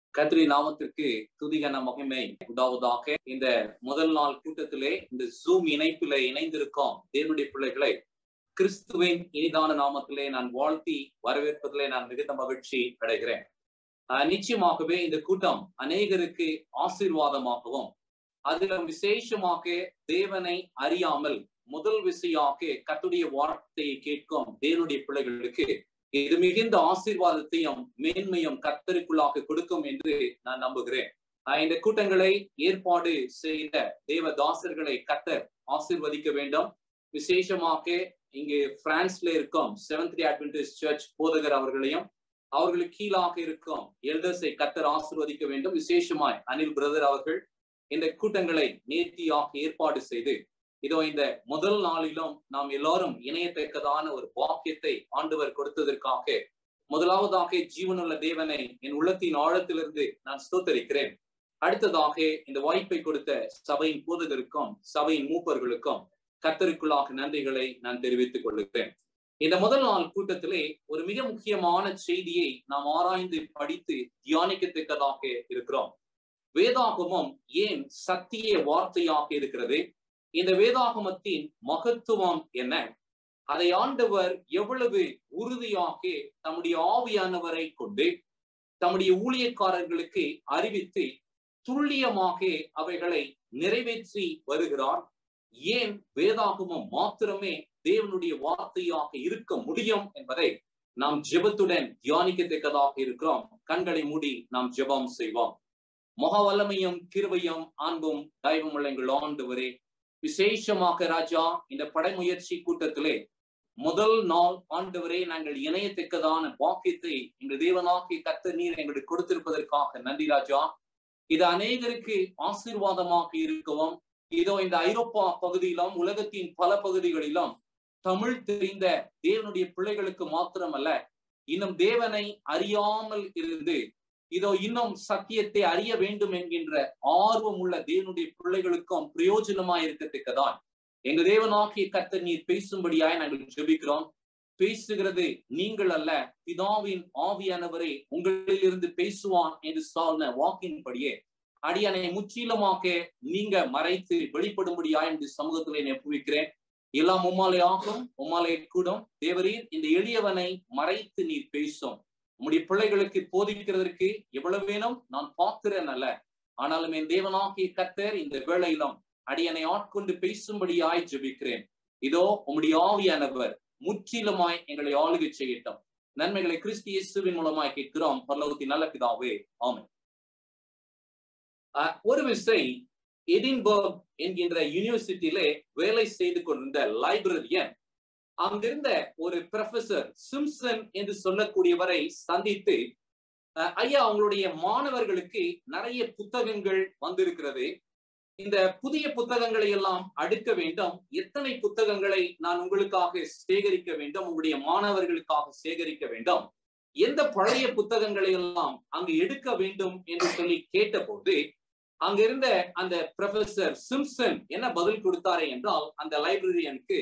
கத்திரி நாமத்திற்கு துதிகன மகிமை உதாவதாக இந்த முதல் நாள் கூட்டத்திலே இந்த ஜூம் இணைப்பில இணைந்திருக்கோம் தேவனுடைய பிள்ளைகளை கிறிஸ்துவின் இனிதான நாமத்திலே நான் வாழ்த்தி வரவேற்பதிலே நான் மிகுந்த மகிழ்ச்சி அடைகிறேன் ஆஹ் நிச்சயமாகவே இந்த கூட்டம் அநேகருக்கு ஆசீர்வாதமாகவும் அதிலும் விசேஷமாக தேவனை அறியாமல் முதல் விசையாக கத்துடைய வார்த்தையை கேட்கும் தேவனுடைய பிள்ளைகளுக்கு இது மிகுந்த ஆசீர்வாதத்தையும் மேன்மையும் கத்தருக்குள்ளாக கொடுக்கும் என்று நான் நம்புகிறேன் இந்த கூட்டங்களை ஏற்பாடு செய்த தேவதாசர்களை கத்தர் ஆசீர்வதிக்க வேண்டும் விசேஷமாக இங்கு பிரான்ஸ்ல இருக்கும் செவன்த் டே அட்வென்டிஸ்ட் சர்ச் போதகர் அவர்களையும் அவர்களுக்கு கீழாக இருக்கும் எல்டர்ஸை கத்தர் ஆசீர்வதிக்க வேண்டும் விசேஷமாய் அனில் பிரதர் அவர்கள் இந்த கூட்டங்களை நேர்த்தியாக ஏற்பாடு செய்து இதோ இந்த முதல் நாளிலும் நாம் எல்லாரும் இணையத்தக்கதான ஒரு வாக்கியத்தை ஆண்டவர் கொடுத்ததற்காக முதலாவதாக ஜீவனுள்ள தேவனை என் உள்ளத்தின் ஆழத்திலிருந்து நான் ஸ்தோத்தரிக்கிறேன் அடுத்ததாக இந்த வாய்ப்பை கொடுத்த சபையின் போதகருக்கும் சபையின் மூப்பர்களுக்கும் கத்தருக்குள்ளாக நன்றிகளை நான் தெரிவித்துக் கொள்கிறேன் இந்த முதல் நாள் கூட்டத்திலே ஒரு மிக முக்கியமான செய்தியை நாம் ஆராய்ந்து படித்து தியானிக்கத்தக்கதாக இருக்கிறோம் வேதாகமம் ஏன் சத்திய வார்த்தையாக இருக்கிறது இந்த வேதாகமத்தின் மகத்துவம் என்ன அதை ஆண்டவர் எவ்வளவு உறுதியாக தம்முடைய ஆவியானவரை கொண்டு தம்முடைய ஊழியக்காரர்களுக்கு அறிவித்து துல்லியமாக அவைகளை நிறைவேற்றி வருகிறார் ஏன் வேதாகமம் மாத்திரமே தேவனுடைய வார்த்தையாக இருக்க முடியும் என்பதை நாம் ஜெபத்துடன் தியானிக்கத்தக்கதாக இருக்கிறோம் கண்களை மூடி நாம் ஜெபம் செய்வோம் மகவல்லமையும் கிருவையும் அன்பும் தெய்வம் எங்கள் ஆண்டவரே விசேஷமாக ராஜா இந்த படைமுயற்சி கூட்டத்திலே முதல் நாள் ஆண்டவரே நாங்கள் இணையத்தக்கதான வாக்கியத்தை எங்கள் தேவனாகி கத்த நீர் எங்களுக்கு கொடுத்திருப்பதற்காக நன்றி ராஜா இது அநேகருக்கு ஆசீர்வாதமாக இருக்கவும் இதோ இந்த ஐரோப்பா பகுதியிலும் உலகத்தின் பல பகுதிகளிலும் தமிழ் தெரிந்த தேவனுடைய பிள்ளைகளுக்கு மாத்திரமல்ல இன்னும் தேவனை அறியாமல் இருந்து இதோ இன்னும் சத்தியத்தை அறிய வேண்டும் என்கின்ற ஆர்வம் உள்ள தேவனுடைய பிள்ளைகளுக்கும் பிரயோஜனமாய் இருக்கத்தக்கதான் எங்க தேவனாகிய கத்த நீர் பேசும்படியாய் நாங்கள் ஜெபிக்கிறோம் பேசுகிறது நீங்கள் அல்ல பிதாவின் ஆவியானவரே உங்களில் இருந்து பேசுவான் என்று சொன்ன வாக்கின்படியே அடியனை முற்றிலுமாக நீங்க மறைத்து வெளிப்படும்படியாய் என்று சமூகத்திலே நெப்புவிக்கிறேன் எல்லாம் உம்மாலே ஆகும் உம்மாலே கூடும் தேவரீர் இந்த எளியவனை மறைத்து நீர் பேசும் உம்முடைய பிள்ளைகளுக்கு போதிக்கிறதற்கு எவ்வளவு வேணும் நான் பார்க்கிறேன் அல்ல ஆனாலும் என் தேவனாகிய கத்தர் இந்த வேளையிலும் அடியனை ஆட்கொண்டு பேசும்படியாய் ஜெபிக்கிறேன் இதோ உம்முடைய ஆவியானவர் முற்றிலுமாய் எங்களை ஆளுகை செய்யட்டும் நன்மைகளை கிறிஸ்தி இயேசுவின் மூலமாய் கேட்கிறோம் பல்லவத்தின் நல்ல பிதாவே ஆமை ஒரு விசை எடின்பர்க் என்கின்ற யூனிவர்சிட்டியிலே வேலை செய்து கொண்டிருந்த லைப்ரரியன் அங்கிருந்த ஒரு ப்ரொஃபசர் சிம்சன் என்று சொல்லக்கூடியவரை சந்தித்து ஐயா அவங்களுடைய மாணவர்களுக்கு நிறைய புத்தகங்கள் வந்திருக்கிறது இந்த புதிய புத்தகங்களை எல்லாம் அடுக்க வேண்டும் எத்தனை புத்தகங்களை நான் உங்களுக்காக சேகரிக்க வேண்டும் உங்களுடைய மாணவர்களுக்காக சேகரிக்க வேண்டும் எந்த பழைய புத்தகங்களை எல்லாம் அங்கு எடுக்க வேண்டும் என்று சொல்லி கேட்டபோது அங்க இருந்த அந்த ப்ரொஃபசர் சிம்சன் என்ன பதில் கொடுத்தாரே என்றால் அந்த லைப்ரரியனுக்கு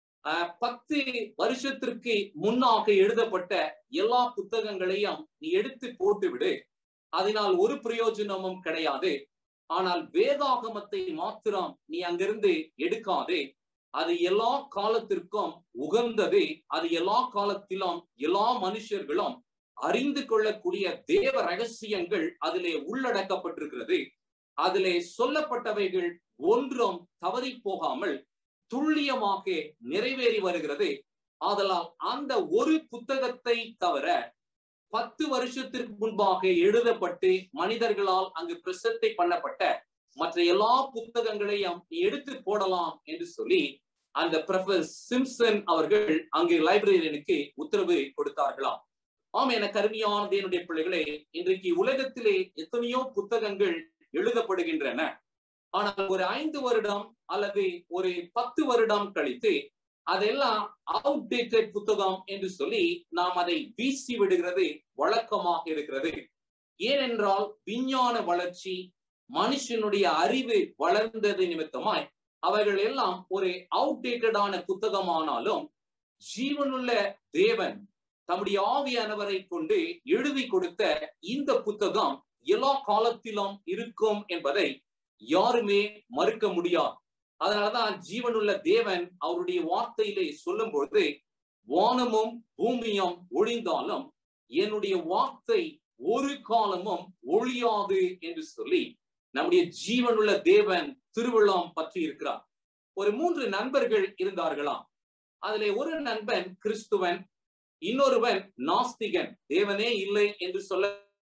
பத்து வருஷத்திற்கு முன்னாக எழுதப்பட்ட எல்லா புத்தகங்களையும் நீ எடுத்து போட்டு விடு அதனால் ஒரு பிரயோஜனமும் கிடையாது ஆனால் வேதாகமத்தை மாத்திரம் நீ அங்கிருந்து எடுக்காதே அது எல்லா காலத்திற்கும் உகந்தது அது எல்லா காலத்திலும் எல்லா மனுஷர்களும் அறிந்து கொள்ளக்கூடிய தேவ ரகசியங்கள் அதிலே உள்ளடக்கப்பட்டிருக்கிறது அதிலே சொல்லப்பட்டவைகள் ஒன்றும் தவறி போகாமல் துல்லியமாக நிறைவேறி வருகிறது ஆதலால் அந்த ஒரு புத்தகத்தை தவிர பத்து வருஷத்திற்கு முன்பாக எழுதப்பட்டு மனிதர்களால் அங்கு பிரசத்தை பண்ணப்பட்ட மற்ற எல்லா புத்தகங்களையும் எடுத்து போடலாம் என்று சொல்லி அந்த ப்ரொஃபசர் சிம்சன் அவர்கள் அங்கு லைப்ரரியனுக்கு உத்தரவு கொடுத்தார்களாம் ஆம் என கருமையான தேவனுடைய பிள்ளைகளே இன்றைக்கு உலகத்திலே எத்தனையோ புத்தகங்கள் எழுதப்படுகின்றன ஆனால் ஒரு ஐந்து வருடம் அல்லது ஒரு பத்து வருடம் கழித்து அதெல்லாம் அவுடேட்டட் புத்தகம் என்று சொல்லி நாம் அதை வீசி விடுகிறது வழக்கமாக இருக்கிறது ஏனென்றால் விஞ்ஞான வளர்ச்சி மனுஷனுடைய அறிவு வளர்ந்தது நிமித்தமாய் அவைகள் எல்லாம் ஒரு அவுடேட்டடான புத்தகமானாலும் ஜீவனுள்ள தேவன் தம்முடைய ஆவியானவரை கொண்டு எழுதி கொடுத்த இந்த புத்தகம் எல்லா காலத்திலும் இருக்கும் என்பதை யாருமே மறுக்க முடியாது அதனாலதான் ஜீவனுள்ள தேவன் அவருடைய வார்த்தையிலே சொல்லும் பொழுது வானமும் பூமியும் ஒழிந்தாலும் என்னுடைய வார்த்தை ஒரு காலமும் ஒழியாது என்று சொல்லி நம்முடைய ஜீவனுள்ள தேவன் திருவிழாம் பற்றி இருக்கிறார் ஒரு மூன்று நண்பர்கள் இருந்தார்களாம் அதிலே ஒரு நண்பன் கிறிஸ்துவன் இன்னொருவன் நாஸ்திகன் தேவனே இல்லை என்று சொல்ல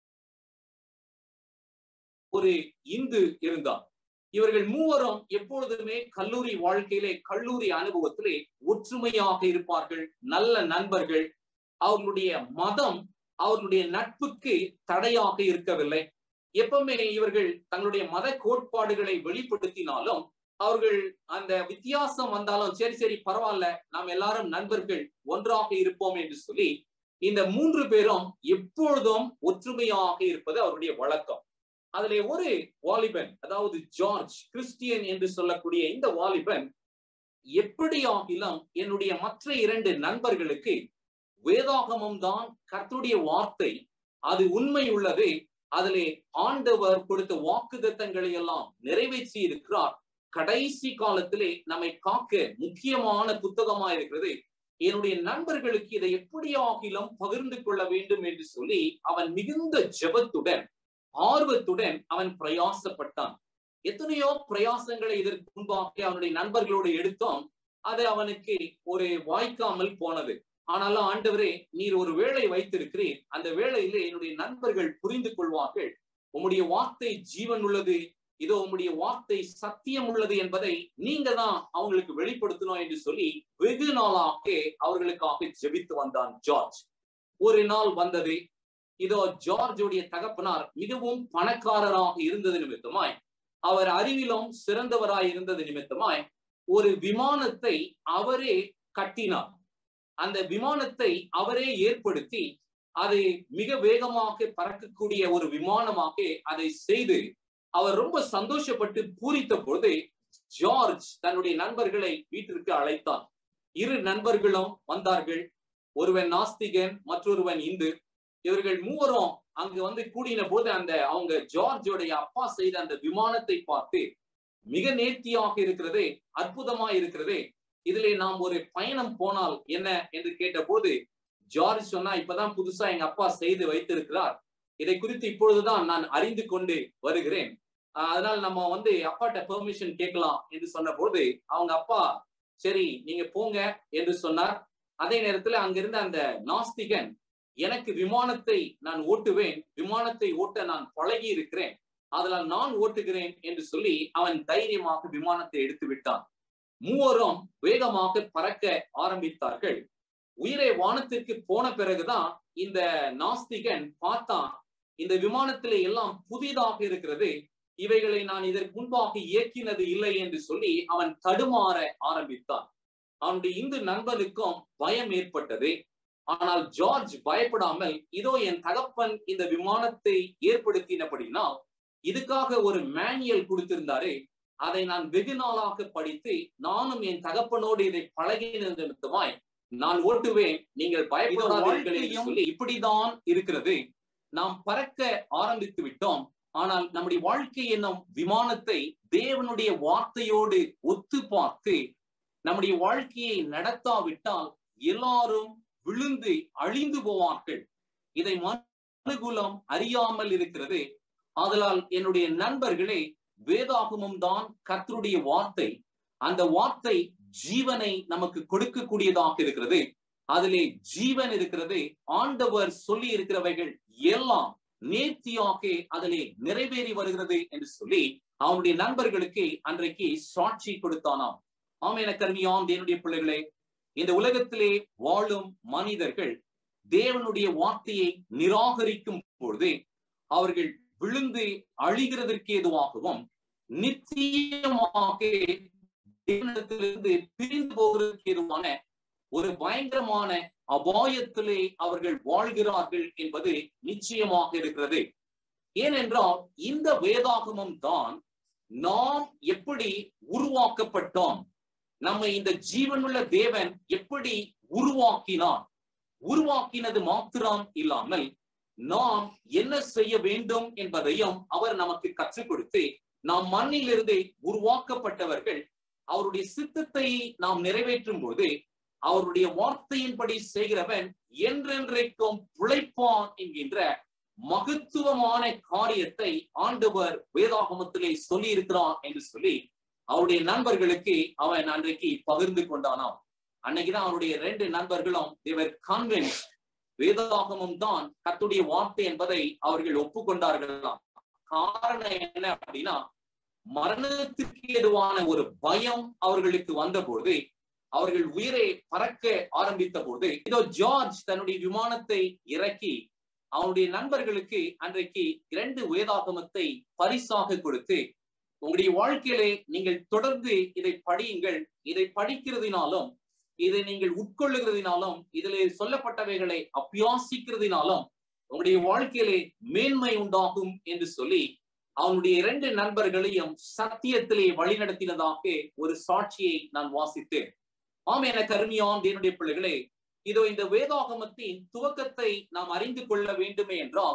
ஒரு இந்து இருந்தார் இவர்கள் மூவரும் எப்பொழுதுமே கல்லூரி வாழ்க்கையிலே கல்லூரி அனுபவத்திலே ஒற்றுமையாக இருப்பார்கள் நல்ல நண்பர்கள் அவர்களுடைய மதம் அவர்களுடைய நட்புக்கு தடையாக இருக்கவில்லை எப்பவுமே இவர்கள் தங்களுடைய மத கோட்பாடுகளை வெளிப்படுத்தினாலும் அவர்கள் அந்த வித்தியாசம் வந்தாலும் சரி சரி பரவாயில்ல நாம் எல்லாரும் நண்பர்கள் ஒன்றாக இருப்போம் என்று சொல்லி இந்த மூன்று பேரும் எப்பொழுதும் ஒற்றுமையாக இருப்பது அவருடைய வழக்கம் அதுல ஒரு வாலிபன் அதாவது ஜார்ஜ் கிறிஸ்டியன் என்று சொல்லக்கூடிய இந்த வாலிபன் எப்படி ஆகிலும் என்னுடைய மற்ற இரண்டு நண்பர்களுக்கு வேதாகமம் தான் கர்த்துடைய வார்த்தை அது உண்மை உள்ளது அதிலே ஆண்டவர் கொடுத்த வாக்குதத்தங்களை எல்லாம் நிறைவேற்றி இருக்கிறார் கடைசி காலத்திலே நம்மை காக்க முக்கியமான புத்தகமா இருக்கிறது என்னுடைய நண்பர்களுக்கு இதை எப்படி ஆகிலும் பகிர்ந்து கொள்ள வேண்டும் என்று சொல்லி அவன் மிகுந்த ஜெபத்துடன் ஆர்வத்துடன் அவன் பிரயாசப்பட்டான் எத்தனையோ பிரயாசங்களை இதற்கு முன்பாக அவனுடைய நண்பர்களோடு எடுத்தோம் அது அவனுக்கு ஒரு வாய்க்காமல் போனது ஆனாலும் ஆண்டவரே நீர் ஒரு வேலை வைத்திருக்கிறீர் அந்த வேளையிலே என்னுடைய நண்பர்கள் புரிந்து கொள்வார்கள் உம்முடைய வார்த்தை ஜீவன் உள்ளது இதோ உம்முடைய வார்த்தை சத்தியம் உள்ளது என்பதை நீங்க தான் அவங்களுக்கு வெளிப்படுத்தணும் என்று சொல்லி வெகு நாளாக அவர்களுக்காக ஜெபித்து வந்தான் ஜார்ஜ் ஒரு நாள் வந்தது இதோ ஜார்ஜுடைய தகப்பனார் மிகவும் பணக்காரராக இருந்தது நிமித்தமாய் அவர் அறிவிலும் சிறந்தவராய் இருந்தது நிமித்தமாய் ஒரு விமானத்தை அவரே கட்டினார் அந்த விமானத்தை அவரே ஏற்படுத்தி அதை மிக வேகமாக பறக்கக்கூடிய ஒரு விமானமாக அதை செய்து அவர் ரொம்ப சந்தோஷப்பட்டு பூரித்த பொழுது ஜார்ஜ் தன்னுடைய நண்பர்களை வீட்டிற்கு அழைத்தார் இரு நண்பர்களும் வந்தார்கள் ஒருவன் நாஸ்திகன் மற்றொருவன் இந்து இவர்கள் மூவரும் அங்கு வந்து கூடின போது அந்த அவங்க ஜார்ஜோடைய அப்பா செய்த அந்த விமானத்தை பார்த்து மிக நேர்த்தியாக இருக்கிறதே அற்புதமா இருக்கிறதே இதிலே நாம் ஒரு பயணம் போனால் என்ன என்று கேட்டபோது ஜார்ஜ் சொன்னா இப்பதான் புதுசா எங்க அப்பா செய்து வைத்திருக்கிறார் இதை குறித்து இப்பொழுதுதான் நான் அறிந்து கொண்டு வருகிறேன் அதனால நம்ம வந்து அப்பாட்ட பெர்மிஷன் கேட்கலாம் என்று சொன்ன போது அவங்க அப்பா சரி நீங்க போங்க என்று சொன்னார் அதே நேரத்துல அங்கிருந்த அந்த நாஸ்திகன் எனக்கு விமானத்தை நான் ஓட்டுவேன் விமானத்தை ஓட்ட நான் பழகி இருக்கிறேன் அதனால் நான் ஓட்டுகிறேன் என்று சொல்லி அவன் தைரியமாக விமானத்தை எடுத்து விட்டான் மூவரும் வேகமாக பறக்க ஆரம்பித்தார்கள் உயிரை வானத்திற்கு போன பிறகுதான் இந்த நாஸ்திகன் பார்த்தான் இந்த விமானத்திலே எல்லாம் புதிதாக இருக்கிறது இவைகளை நான் இதற்கு முன்பாக இயக்கினது இல்லை என்று சொல்லி அவன் தடுமாற ஆரம்பித்தான் அவனுடைய இந்து நண்பனுக்கும் பயம் ஏற்பட்டது ஆனால் ஜார்ஜ் பயப்படாமல் இதோ என் தகப்பன் இந்த விமானத்தை ஏற்படுத்தினபடினால் இதுக்காக ஒரு மேனுவல் கொடுத்திருந்தாரு அதை நான் வெகு நாளாக படித்து நானும் என் தகப்பனோடு இதை பழகின நிமித்தமாய் நான் ஓட்டுவேன் நீங்கள் பயப்படாதீர்கள் என்று சொல்லி இப்படிதான் இருக்கிறது நாம் பறக்க ஆரம்பித்து விட்டோம் ஆனால் நம்முடைய வாழ்க்கை என்னும் விமானத்தை தேவனுடைய வார்த்தையோடு ஒத்து பார்த்து நம்முடைய வாழ்க்கையை நடத்தாவிட்டால் எல்லாரும் விழுந்து அழிந்து போவார்கள் இதை மனுகுலம் அறியாமல் இருக்கிறது ஆதலால் என்னுடைய நண்பர்களே வேதாகமம் தான் கர்த்தருடைய வார்த்தை அந்த வார்த்தை ஜீவனை நமக்கு கொடுக்கக்கூடியதாக இருக்கிறது அதிலே ஜீவன் இருக்கிறது ஆண்டவர் சொல்லி இருக்கிறவைகள் எல்லாம் நேர்த்தியாக அதிலே நிறைவேறி வருகிறது என்று சொல்லி அவனுடைய நண்பர்களுக்கு அன்றைக்கு சாட்சி கொடுத்தானாம் ஆம் என கருமியாம் தேவனுடைய பிள்ளைகளே இந்த உலகத்திலே வாழும் மனிதர்கள் தேவனுடைய வார்த்தையை நிராகரிக்கும் பொழுது அவர்கள் விழுந்து அழிகிறதற்கு ஏதுவாகவும் நிச்சயமாக தேவனிடத்திலிருந்து பிரிந்து போகிறதுக்கு ஏதுவான ஒரு பயங்கரமான அபாயத்திலே அவர்கள் வாழ்கிறார்கள் என்பது நிச்சயமாக இருக்கிறது ஏனென்றால் இந்த வேதாகமம் தான் நாம் எப்படி உருவாக்கப்பட்டோம் நம்மை இந்த ஜீவனுள்ள தேவன் எப்படி உருவாக்கினார் உருவாக்கினது மாத்திரம் இல்லாமல் நாம் என்ன செய்ய வேண்டும் என்பதையும் அவர் நமக்கு கற்றுக் கொடுத்து நாம் மண்ணிலிருந்து உருவாக்கப்பட்டவர்கள் அவருடைய சித்தத்தை நாம் நிறைவேற்றும் போது அவருடைய வார்த்தையின்படி செய்கிறவன் என்றென்றைக்கும் பிழைப்பான் என்கின்ற மகத்துவமான காரியத்தை ஆண்டவர் வேதாகமத்திலே சொல்லி இருக்கிறான் என்று சொல்லி அவருடைய நண்பர்களுக்கு அவன் அன்றைக்கு பகிர்ந்து கொண்டானாம் அன்னைக்குதான் அவருடைய ரெண்டு நண்பர்களும் தேவர் கான்வென்ஸ் வேதாகமம் தான் கத்துடைய வார்த்தை என்பதை அவர்கள் ஒப்புக்கொண்டார்களாம் காரணம் என்ன அப்படின்னா மரணத்துக்கு எதுவான ஒரு பயம் அவர்களுக்கு வந்தபோது அவர்கள் உயிரை பறக்க ஆரம்பித்த போது இதோ ஜார்ஜ் தன்னுடைய விமானத்தை இறக்கி அவனுடைய நண்பர்களுக்கு அன்றைக்கு இரண்டு வேதாகமத்தை பரிசாக கொடுத்து உங்களுடைய வாழ்க்கையிலே நீங்கள் தொடர்ந்து இதை படியுங்கள் இதை படிக்கிறதுனாலும் இதை நீங்கள் உட்கொள்ளுகிறதுனாலும் இதிலே சொல்லப்பட்டவைகளை அபியாசிக்கிறதுனாலும் உங்களுடைய வாழ்க்கையிலே மேன்மை உண்டாகும் என்று சொல்லி அவனுடைய இரண்டு நண்பர்களையும் சத்தியத்திலே வழிநடத்தினதாக ஒரு சாட்சியை நான் வாசித்தேன் ஆம் என கருமையான் தேவனுடைய பிள்ளைகளே இதோ இந்த வேதாகமத்தின் துவக்கத்தை நாம் அறிந்து கொள்ள வேண்டுமே என்றால்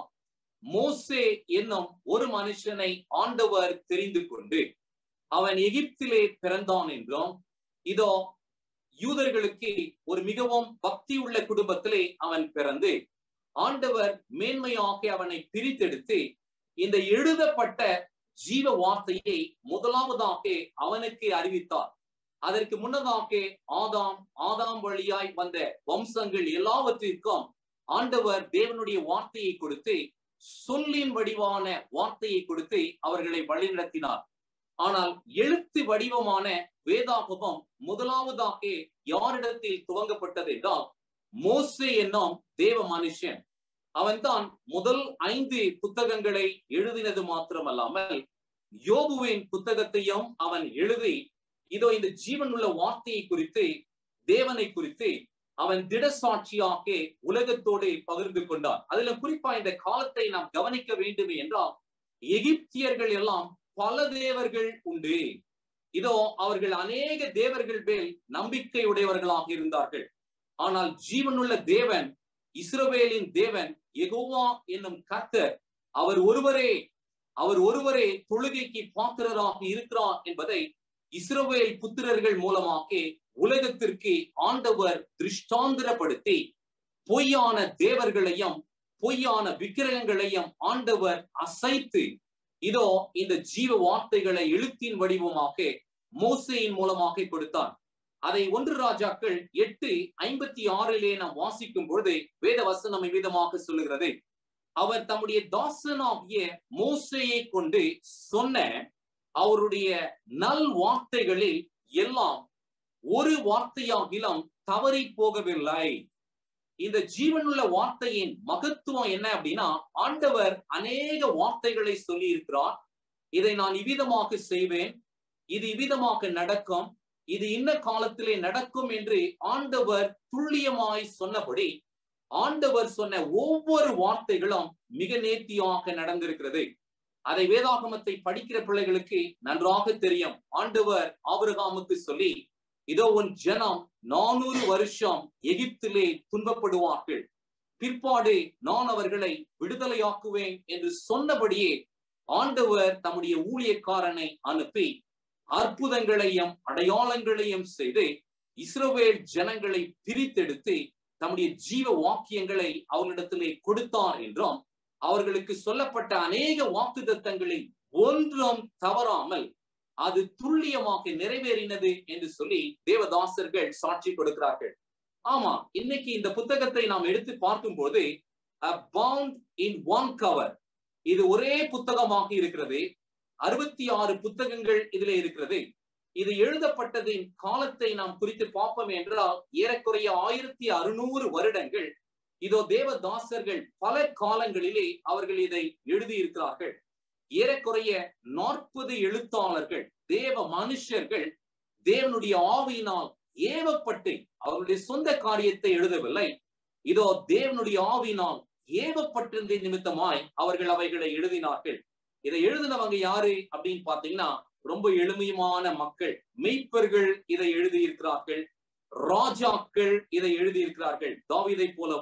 மோசே என்னும் ஒரு மனுஷனை ஆண்டவர் தெரிந்து கொண்டு அவன் எகிப்திலே பிறந்தான் என்றும் இதோ யூதர்களுக்கு ஒரு மிகவும் பக்தி உள்ள குடும்பத்திலே அவன் பிறந்து ஆண்டவர் மேன்மையாக அவனை பிரித்தெடுத்து இந்த எழுதப்பட்ட ஜீவ வார்த்தையை முதலாவதாக அவனுக்கு அறிவித்தார் அதற்கு முன்னதாக ஆதாம் ஆதாம் வழியாய் வந்த வம்சங்கள் எல்லாவற்றிற்கும் ஆண்டவர் தேவனுடைய வார்த்தையை கொடுத்து சொல்லின் வடிவான வார்த்தையை கொடுத்து அவர்களை வழிநடத்தினார் ஆனால் எழுத்து வடிவமான வேதாகமம் முதலாவதாக யாரிடத்தில் துவங்கப்பட்டது என்றால் மோசே என்னும் தேவ மனுஷன் அவன்தான் முதல் ஐந்து புத்தகங்களை எழுதினது மாத்திரமல்லாமல் யோபுவின் புத்தகத்தையும் அவன் எழுதி இதோ இந்த ஜீவனுள்ள வார்த்தையை குறித்து தேவனை குறித்து அவன் திடசாட்சியாக உலகத்தோடு பகிர்ந்து கொண்டான் அதுல குறிப்பா இந்த காலத்தை நாம் கவனிக்க வேண்டுமே என்றால் எகிப்தியர்கள் எல்லாம் பல தேவர்கள் உண்டு இதோ அவர்கள் அநேக தேவர்கள் மேல் நம்பிக்கை உடையவர்களாக இருந்தார்கள் ஆனால் ஜீவனுள்ள தேவன் இஸ்ரவேலின் தேவன் எகோவா என்னும் கர்த்தர் அவர் ஒருவரே அவர் ஒருவரே தொழுகைக்கு பாத்திரராக இருக்கிறார் என்பதை இஸ்ரவேல் புத்திரர்கள் மூலமாக உலகத்திற்கு ஆண்டவர் திருஷ்டாந்திரப்படுத்தி பொய்யான தேவர்களையும் பொய்யான விக்கிரகங்களையும் ஆண்டவர் அசைத்து இதோ இந்த ஜீவ வார்த்தைகளை எழுத்தின் வடிவமாக மோசையின் மூலமாக கொடுத்தார் அதை ஒன்று ராஜாக்கள் எட்டு ஐம்பத்தி ஆறிலே நாம் வாசிக்கும் பொழுது வேத வசனம் விதமாக சொல்லுகிறது அவர் தம்முடைய தாசனாகிய மோசையை கொண்டு சொன்ன அவருடைய நல் வார்த்தைகளில் எல்லாம் ஒரு வார்த்தையாகிலும் தவறி போகவில்லை இந்த ஜீவனுள்ள வார்த்தையின் மகத்துவம் என்ன அப்படின்னா ஆண்டவர் அநேக வார்த்தைகளை சொல்லி இருக்கிறார் இதை நான் இவ்விதமாக செய்வேன் இது இவ்விதமாக நடக்கும் இது இன்ன காலத்திலே நடக்கும் என்று ஆண்டவர் துல்லியமாய் சொன்னபடி ஆண்டவர் சொன்ன ஒவ்வொரு வார்த்தைகளும் மிக நேர்த்தியாக நடந்திருக்கிறது அதை வேதாகமத்தை படிக்கிற பிள்ளைகளுக்கு நன்றாக தெரியும் ஆண்டவர் ஆபிரகாமுக்கு சொல்லி இதோ உன் ஜனம் நானூறு வருஷம் எகிப்திலே துன்பப்படுவார்கள் பிற்பாடு நான் அவர்களை விடுதலையாக்குவேன் என்று சொன்னபடியே ஆண்டவர் தம்முடைய ஊழியக்காரனை அனுப்பி அற்புதங்களையும் அடையாளங்களையும் செய்து இஸ்ரவேல் ஜனங்களை பிரித்தெடுத்து தம்முடைய ஜீவ வாக்கியங்களை அவர்களிடத்திலே கொடுத்தார் என்றும் அவர்களுக்கு சொல்லப்பட்ட அநேக வாக்கு தத்தங்களில் ஒன்றும் தவறாமல் அது துல்லியமாக நிறைவேறினது என்று சொல்லி தேவதாசர்கள் சாட்சி கொடுக்கிறார்கள் ஆமா இன்னைக்கு இந்த புத்தகத்தை நாம் எடுத்து பார்க்கும் போது பவுண்ட் இன் ஒன் கவர் இது ஒரே புத்தகமாக இருக்கிறது அறுபத்தி ஆறு புத்தகங்கள் இதுல இருக்கிறது இது எழுதப்பட்டதின் காலத்தை நாம் குறித்து பார்ப்போம் என்றால் ஏறக்குறைய ஆயிரத்தி அறுநூறு வருடங்கள் இதோ தேவதாசர்கள் பல காலங்களிலே அவர்கள் இதை எழுதியிருக்கிறார்கள் ஏறக்குறைய நாற்பது எழுத்தாளர்கள் தேவ மனுஷர்கள் தேவனுடைய ஆவியினால் ஏவப்பட்டு அவருடைய சொந்த காரியத்தை எழுதவில்லை இதோ தேவனுடைய ஆவியினால் ஏவப்பட்டிருந்த நிமித்தமாய் அவர்கள் அவைகளை எழுதினார்கள் இதை எழுதினவங்க யாரு அப்படின்னு பாத்தீங்கன்னா ரொம்ப எளிமையான மக்கள் மெய்ப்பர்கள் இதை எழுதியிருக்கிறார்கள் ராஜாக்கள் இதை எழுதியிருக்கிறார்கள் தாவிதை போலவும்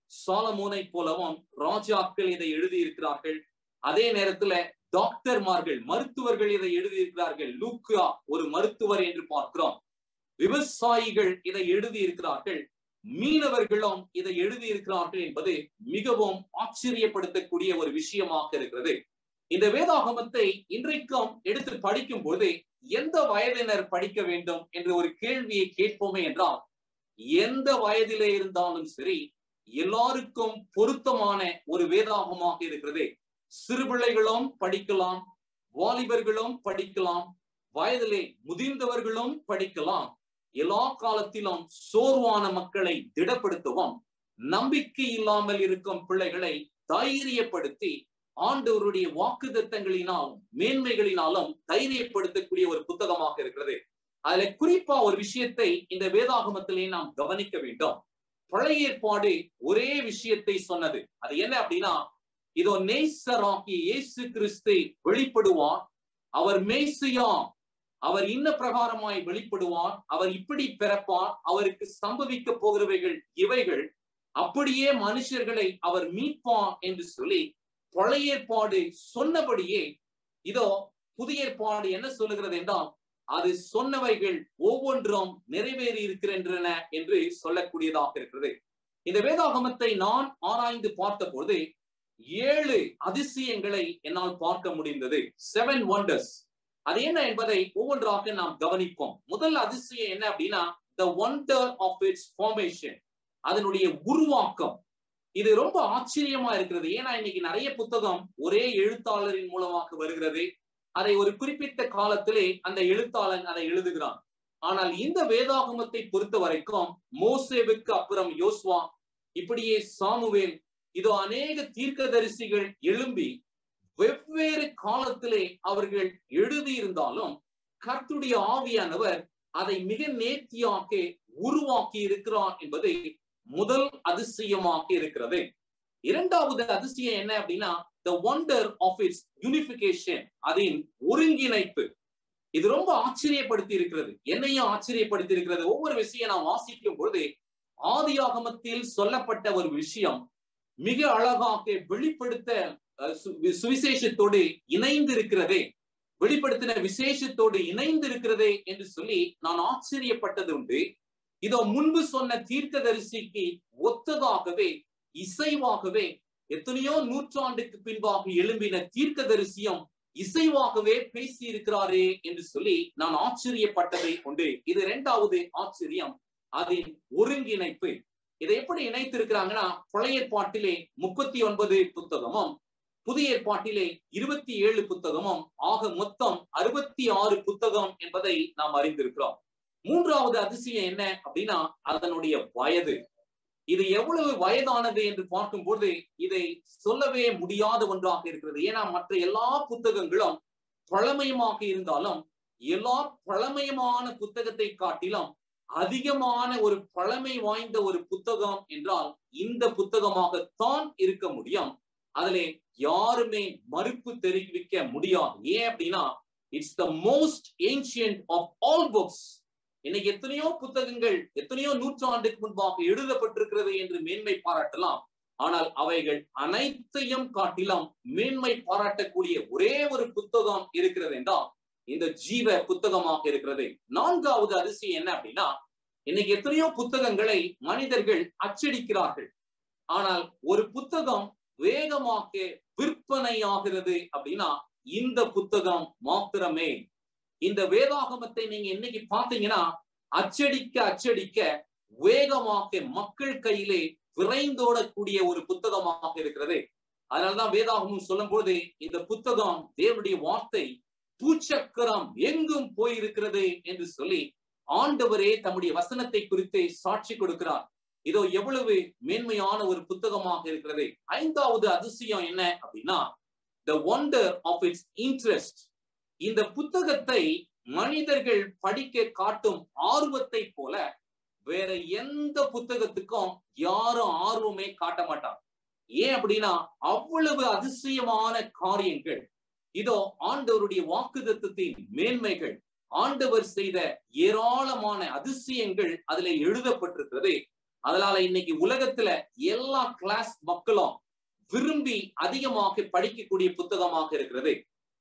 சாலமோனை போலவும் ராஜாக்கள் இதை எழுதியிருக்கிறார்கள் அதே நேரத்துல டாக்டர்மார்கள் மருத்துவர்கள் இதை எழுதியிருக்கிறார்கள் லூக்கா ஒரு மருத்துவர் என்று பார்க்கிறோம் விவசாயிகள் இதை எழுதியிருக்கிறார்கள் மீனவர்களும் இதை எழுதியிருக்கிறார்கள் என்பது மிகவும் ஆச்சரியப்படுத்தக்கூடிய ஒரு விஷயமாக இருக்கிறது இந்த வேதாகமத்தை இன்றைக்கும் எடுத்து படிக்கும் போது எந்த வயதினர் படிக்க வேண்டும் என்ற ஒரு கேள்வியை கேட்போமே என்றால் எந்த வயதிலே இருந்தாலும் சரி எல்லாருக்கும் பொருத்தமான ஒரு வேதாகமாக இருக்கிறது சிறுபிள்ளைகளும் படிக்கலாம் வாலிபர்களும் படிக்கலாம் வயதிலே முதிர்ந்தவர்களும் படிக்கலாம் எல்லா காலத்திலும் சோர்வான மக்களை திடப்படுத்தவும் நம்பிக்கை இல்லாமல் இருக்கும் பிள்ளைகளை தைரியப்படுத்தி ஆண்டவருடைய வாக்கு தத்தங்களினாலும் மேன்மைகளினாலும் தைரியப்படுத்தக்கூடிய ஒரு புத்தகமாக இருக்கிறது அதுல குறிப்பா ஒரு விஷயத்தை இந்த வேதாகமத்திலே நாம் கவனிக்க வேண்டும் பழைய ஏற்பாடு ஒரே விஷயத்தை சொன்னது அது என்ன அப்படின்னா இதோ நேசராகி இயேசு கிறிஸ்து வெளிப்படுவார் அவர் மேசியா அவர் இன்ன பிரகாரமாய் வெளிப்படுவார் அவர் இப்படி பிறப்பார் அவருக்கு சம்பவிக்க போகிறவைகள் இவைகள் அப்படியே மனுஷர்களை அவர் மீட்பார் என்று சொல்லி பழைய ஏற்பாடு சொன்னபடியே இதோ புதிய ஏற்பாடு என்ன சொல்லுகிறது என்றால் அது சொன்னவைகள் ஒவ்வொன்றும் நிறைவேறி இருக்கின்றன என்று சொல்லக்கூடியதாக இருக்கிறது இந்த வேதாகமத்தை நான் ஆராய்ந்து பார்த்த பொழுது ஏழு அதிசயங்களை என்னால் பார்க்க முடிந்தது செவன் ஒண்டர்ஸ் அது என்ன என்பதை ஒவ்வொன்றாக நாம் கவனிப்போம் முதல் அதிசயம் என்ன அப்படின்னா the wonder of its formation அதனுடைய உருவாக்கம் இது ரொம்ப ஆச்சரியமா இருக்கிறது ஏன்னா இன்னைக்கு நிறைய புத்தகம் ஒரே எழுத்தாளரின் மூலமாக வருகிறது அதை ஒரு குறிப்பிட்ட காலத்திலே அந்த எழுத்தாளன் அதை எழுதுகிறான் ஆனால் இந்த வேதாகமத்தை பொறுத்த வரைக்கும் மோசேவுக்கு அப்புறம் யோஸ்வா இப்படியே சாமுவேல் இதோ அநேக தீர்க்கதரிசிகள் எழும்பி வெவ்வேறு காலத்திலே அவர்கள் எழுதியிருந்தாலும் கர்த்துடைய ஆவியானவர் அதை மிக நேர்த்தியாக உருவாக்கி இருக்கிறார் என்பது முதல் அதிசயமாக இருக்கிறது இரண்டாவது அதிசயம் என்ன அப்படின்னா the wonder of its unification அதன் ஒருங்கிணைப்பு இது ரொம்ப ஆச்சரியப்படுத்தி இருக்கிறது என்னையும் ஆச்சரியப்படுத்தி இருக்கிறது ஒவ்வொரு விஷயம் நான் வாசிக்கும் பொழுது ஆதியாகமத்தில் சொல்லப்பட்ட ஒரு விஷயம் மிக அழகாக வெளிப்படுத்த சுவிசேஷத்தோடு இணைந்து இருக்கிறதே வெளிப்படுத்தின விசேஷத்தோடு இணைந்து இருக்கிறதே என்று சொல்லி நான் ஆச்சரியப்பட்டது உண்டு இதோ முன்பு சொன்ன தீர்க்கதரிசிக்கு ஒத்ததாகவே இசைவாகவே எத்தனையோ நூற்றாண்டுக்கு பின்பாக எழும்பின தீர்க்கதரிசியம் இசைவாகவே பேசி இருக்கிறாரே என்று சொல்லி நான் ஆச்சரியப்பட்டதை உண்டு இது இரண்டாவது ஆச்சரியம் அதன் ஒருங்கிணைப்பு இதை எப்படி இணைத்திருக்கிறாங்கன்னா பழைய ஏற்பாட்டிலே முப்பத்தி ஒன்பது புத்தகமும் புதிய ஏற்பாட்டிலே இருபத்தி ஏழு புத்தகமும் ஆக மொத்தம் அறுபத்தி ஆறு புத்தகம் என்பதை நாம் அறிந்திருக்கிறோம் மூன்றாவது அதிசயம் என்ன அப்படின்னா அதனுடைய வயது இது எவ்வளவு வயதானது என்று பார்க்கும்போது இதை சொல்லவே முடியாத ஒன்றாக இருக்கிறது ஏன்னா மற்ற எல்லா புத்தகங்களும் பழமையமாக இருந்தாலும் எல்லா பழமையமான புத்தகத்தை காட்டிலும் அதிகமான ஒரு பழமை வாய்ந்த ஒரு புத்தகம் என்றால் இந்த புத்தகமாகத்தான் இருக்க முடியும் அதிலே யாருமே மறுப்பு தெரிவிக்க முடியாது ஏன் அப்படின்னா it's the most ancient of all books இன்னைக்கு எத்தனையோ புத்தகங்கள் எத்தனையோ நூற்றாண்டுக்கு முன்பாக எழுதப்பட்டிருக்கிறது என்று மேன்மை பாராட்டலாம் ஆனால் அவைகள் அனைத்தையும் காட்டிலும் மேன்மை பாராட்டக்கூடிய ஒரே ஒரு புத்தகம் இருக்கிறது என்றால் இந்த ஜீவ புத்தகமாக இருக்கிறது நான்காவது அதிசயம் என்ன அப்படின்னா இன்னைக்கு எத்தனையோ புத்தகங்களை மனிதர்கள் அச்சடிக்கிறார்கள் ஆனால் ஒரு புத்தகம் வேகமாக விற்பனை ஆகிறது அப்படின்னா இந்த புத்தகம் மாத்திரமே இந்த வேதாகமத்தை நீங்க இன்னைக்கு பாத்தீங்கன்னா அச்சடிக்க அச்சடிக்க வேகமாக மக்கள் கையிலே விரைந்தோடக்கூடிய ஒரு புத்தகமாக இருக்கிறது அதனாலதான் வேதாகமும் சொல்லும் போது இந்த புத்தகம் தேவனுடைய வார்த்தை பூச்சக்கரம் எங்கும் போயிருக்கிறது என்று சொல்லி ஆண்டவரே தம்முடைய வசனத்தை குறித்து சாட்சி கொடுக்கிறார் இதோ எவ்வளவு மேன்மையான ஒரு புத்தகமாக இருக்கிறது ஐந்தாவது அதிசயம் என்ன அப்படின்னா the wonder of its interest இந்த புத்தகத்தை மனிதர்கள் படிக்க காட்டும் ஆர்வத்தை போல வேற எந்த புத்தகத்துக்கும் யாரும் ஆர்வமே காட்ட மாட்டாங்க ஏன் அப்படின்னா அவ்வளவு அதிசயமான காரியங்கள் இதோ ஆண்டவருடைய வாக்குதத்தின் மேன்மைகள் ஆண்டவர் செய்த ஏராளமான அதிசயங்கள் அதுல எழுதப்பட்டிருக்கிறது அதனால இன்னைக்கு உலகத்துல எல்லா கிளாஸ் மக்களும் விரும்பி அதிகமாக படிக்கக்கூடிய புத்தகமாக இருக்கிறது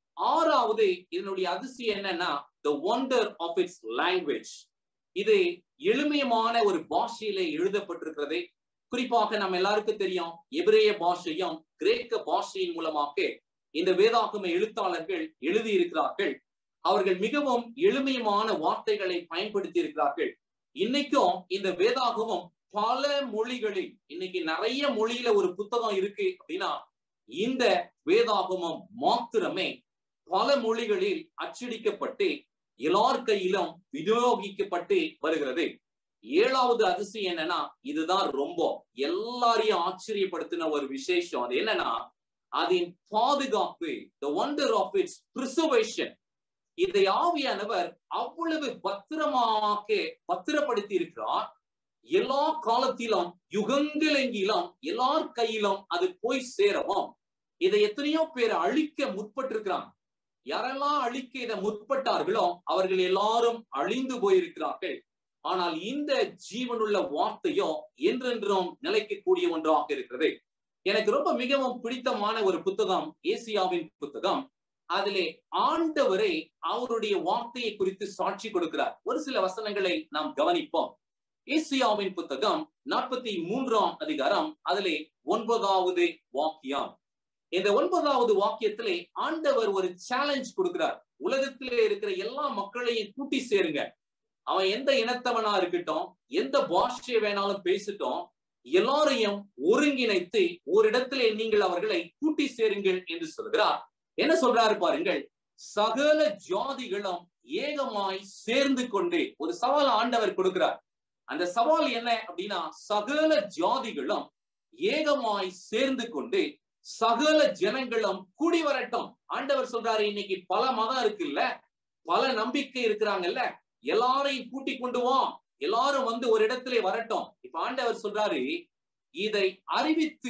ஆறாவது இதனுடைய அதிசயம் என்னன்னா the wonder of its language இது எளிமையமான ஒரு பாஷையில எழுதப்பட்டிருக்கிறது குறிப்பாக நம்ம எல்லாருக்கும் தெரியும் எபிரேய பாஷையும் கிரேக்க பாஷையின் மூலமாக இந்த வேதாகம எழுத்தாளர்கள் எழுதி இருக்கிறார்கள் அவர்கள் மிகவும் எளிமையமான வார்த்தைகளை பயன்படுத்தி இருக்கிறார்கள் இன்னைக்கும் இந்த வேதாகமம் பல மொழிகளில் இன்னைக்கு நிறைய மொழியில ஒரு புத்தகம் இருக்கு அப்படின்னா இந்த வேதாகமம் மாத்திரமே பல மொழிகளில் அச்சடிக்கப்பட்டு எல்லார் கையிலும் விநியோகிக்கப்பட்டு வருகிறது ஏழாவது அதிசயம் என்னன்னா இதுதான் ரொம்ப எல்லாரையும் ஆச்சரியப்படுத்தின ஒரு விசேஷம் அது என்னன்னா அதன் பாதுகாப்பு the wonder of its preservation இதை ஆவியானவர் அவ்வளவு பத்திரமாக பத்திரப்படுத்தி இருக்கிறார் எல்லா காலத்திலும் யுகங்களெங்கிலும் எல்லார் கையிலும் அது போய் சேரவும் இதை எத்தனையோ பேர் அழிக்க முற்பட்டிருக்கிறாங்க யாரெல்லாம் அழிக்க இதை முற்பட்டார்களோ அவர்கள் எல்லாரும் அழிந்து போயிருக்கிறார்கள் ஆனால் இந்த ஜீவனுள்ள வார்த்தையோ என்றென்றும் நிலைக்கக்கூடிய ஒன்றாக இருக்கிறது எனக்கு ரொம்ப மிகவும் பிடித்தமான ஒரு புத்தகம் ஏசியாவின் புத்தகம் அதிலே ஆண்டவரை அவருடைய வார்த்தையை குறித்து சாட்சி கொடுக்கிறார் ஒரு சில வசனங்களை நாம் கவனிப்போம் ஏசியாவின் புத்தகம் நாற்பத்தி மூன்றாம் அதிகாரம் அதிலே ஒன்பதாவது வாக்கியம் இந்த ஒன்பதாவது வாக்கியத்திலே ஆண்டவர் ஒரு சேலஞ்ச் கொடுக்கிறார் உலகத்திலே இருக்கிற எல்லா மக்களையும் கூட்டி சேருங்க அவன் எந்த இனத்தவனா இருக்கட்டும் எந்த பாஷையை வேணாலும் பேசட்டும் எல்லாரையும் ஒருங்கிணைத்து ஓரிடத்திலே நீங்கள் அவர்களை கூட்டி சேருங்கள் என்று சொல்கிறார் என்ன சொல்றாரு பாருங்கள் சகல ஜாதிகளும் ஏகமாய் சேர்ந்து கொண்டு ஒரு சவால் ஆண்டவர் கொடுக்கிறார் அந்த சவால் என்ன அப்படின்னா சகல ஜாதிகளும் ஏகமாய் சேர்ந்து கொண்டு சகல ஜனங்களும் கூடி வரட்டும் ஆண்டவர் சொல்றாரு இன்னைக்கு பல மதம் இருக்குல்ல பல நம்பிக்கை இருக்கிறாங்கல்ல எல்லாரையும் கூட்டி கொண்டு வா எல்லாரும் வந்து ஒரு இடத்துல வரட்டும் இப்ப ஆண்டவர் சொல்றாரு இதை அறிவித்து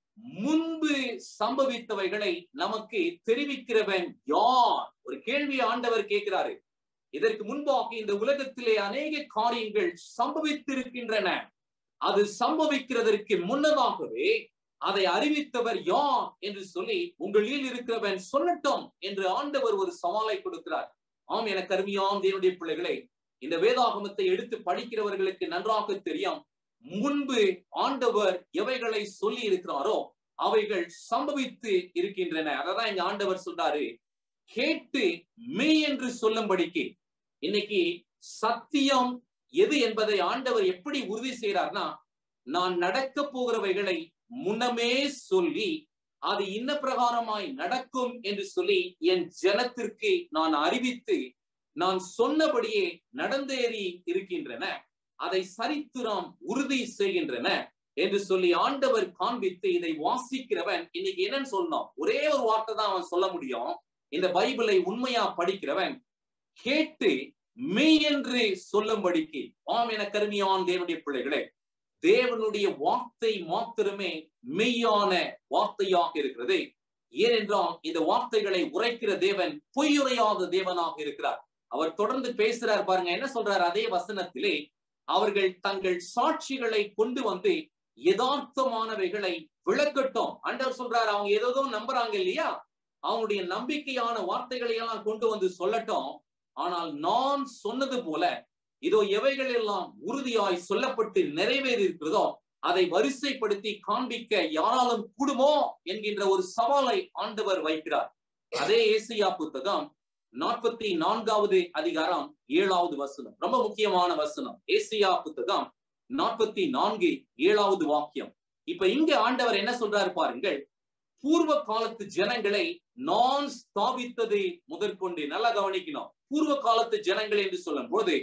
முன்பு சம்பவித்தவைகளை நமக்கு தெரிவிக்கிறவன் யார் ஒரு கேள்வி ஆண்டவர் கேட்கிறாரு இதற்கு முன்பாக இந்த உலகத்திலே அநேக காரியங்கள் சம்பவித்திருக்கின்றன அது சம்பவிக்கிறதற்கு முன்னதாகவே அதை அறிவித்தவர் யார் என்று சொல்லி உங்களில் இருக்கிறவன் சொல்லட்டும் என்று ஆண்டவர் ஒரு சவாலை கொடுக்கிறார் ஆம் என கருமையாம் தேவனுடைய பிள்ளைகளை இந்த வேதாகமத்தை எடுத்து படிக்கிறவர்களுக்கு நன்றாக தெரியும் முன்பு ஆண்டவர் எவைகளை சொல்லி இருக்கிறாரோ அவைகள் சம்பவித்து இருக்கின்றன அததான் இங்க ஆண்டவர் சொல்றாரு கேட்டு மெய் என்று சொல்லும்படிக்கு இன்னைக்கு சத்தியம் எது என்பதை ஆண்டவர் எப்படி உறுதி செய்யறார்னா நான் நடக்க போகிறவைகளை முன்னமே சொல்லி அது இன்ன பிரகாரமாய் நடக்கும் என்று சொல்லி என் ஜனத்திற்கு நான் அறிவித்து நான் சொன்னபடியே நடந்தேறி இருக்கின்றன அதை சரித்திரம் உறுதி செய்கின்றன என்று சொல்லி ஆண்டவர் காண்பித்து இதை வாசிக்கிறவன் இன்னைக்கு என்னன்னு சொல்லணும் ஒரே ஒரு வார்த்தை தான் அவன் சொல்ல முடியும் இந்த பைபிளை உண்மையா படிக்கிறவன் கேட்டு மெய் என்று சொல்லும்படிக்கு ஆம் என கருமையான் தேவனுடைய பிள்ளைகளே தேவனுடைய வார்த்தை மாத்திரமே மெய்யான வார்த்தையாக இருக்கிறது ஏனென்றால் இந்த வார்த்தைகளை உரைக்கிற தேவன் பொய்யுரையாத தேவனாக இருக்கிறார் அவர் தொடர்ந்து பேசுறார் பாருங்க என்ன சொல்றார் அதே வசனத்திலே அவர்கள் தங்கள் சாட்சிகளை கொண்டு வந்து யதார்த்தமானவைகளை விளக்கட்டும் அண்டர் சொல்றாரு அவங்க ஏதோ நம்புறாங்க இல்லையா அவங்களுடைய நம்பிக்கையான வார்த்தைகளை எல்லாம் கொண்டு வந்து சொல்லட்டும் ஆனால் நான் சொன்னது போல இதோ எவைகள் எல்லாம் உறுதியாய் சொல்லப்பட்டு நிறைவேறி இருக்கிறதோ அதை வரிசைப்படுத்தி காண்பிக்க யாராலும் கூடுமோ என்கின்ற ஒரு சவாலை ஆண்டவர் வைக்கிறார் அதே ஏசியா புத்தகம் நாற்பத்தி நான்காவது அதிகாரம் ஏழாவது வசனம் ரொம்ப முக்கியமான வசனம் ஏசியா புத்தகம் நாற்பத்தி நான்கு ஏழாவது வாக்கியம் இப்ப இங்க ஆண்டவர் என்ன சொல்றாரு பாருங்கள் பூர்வ காலத்து ஜனங்களை நான் ஸ்தாபித்தது முதற்கொண்டு நல்லா கவனிக்கணும் பூர்வ காலத்து ஜனங்கள் என்று சொல்லும் போது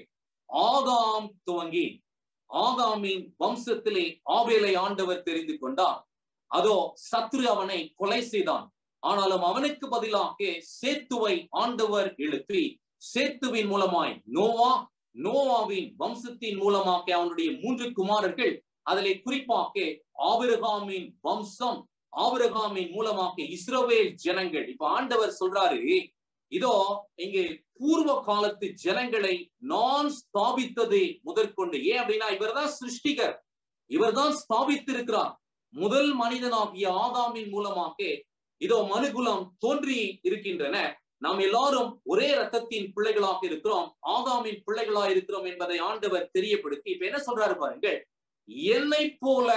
ஆகாம் துவங்கி ஆகாமின் வம்சத்திலே ஆவேலை ஆண்டவர் தெரிந்து கொண்டார் அதோ சத்ரு அவனை கொலை செய்தான் ஆனாலும் அவனுக்கு பதிலாக சேத்துவை ஆண்டவர் எழுப்பி சேத்துவின் மூலமாய் நோவா நோவாவின் வம்சத்தின் மூலமாக அவனுடைய மூன்று குமாரர்கள் அதிலே குறிப்பாக ஆபிரகாமின் வம்சம் ஆபிரகாமின் மூலமாக இஸ்ரவேல் ஜனங்கள் இப்ப ஆண்டவர் சொல்றாரு இதோ இங்கே பூர்வ காலத்து ஜனங்களை நான் ஸ்தாபித்தது முதற்கொண்டு ஏன் அப்படின்னா இவர்தான் சிருஷ்டிகர் இவர்தான் ஸ்தாபித்திருக்கிறார் முதல் மனிதனாகிய ஆதாமின் மூலமாக இதோ மனுகுலம் தோன்றி இருக்கின்றன நாம் எல்லாரும் ஒரே ரத்தத்தின் பிள்ளைகளாக இருக்கிறோம் ஆதாமின் பிள்ளைகளாக இருக்கிறோம் என்பதை ஆண்டவர் தெரியப்படுத்தி இப்ப என்ன சொல்றாரு பாருங்கள் என்னை போல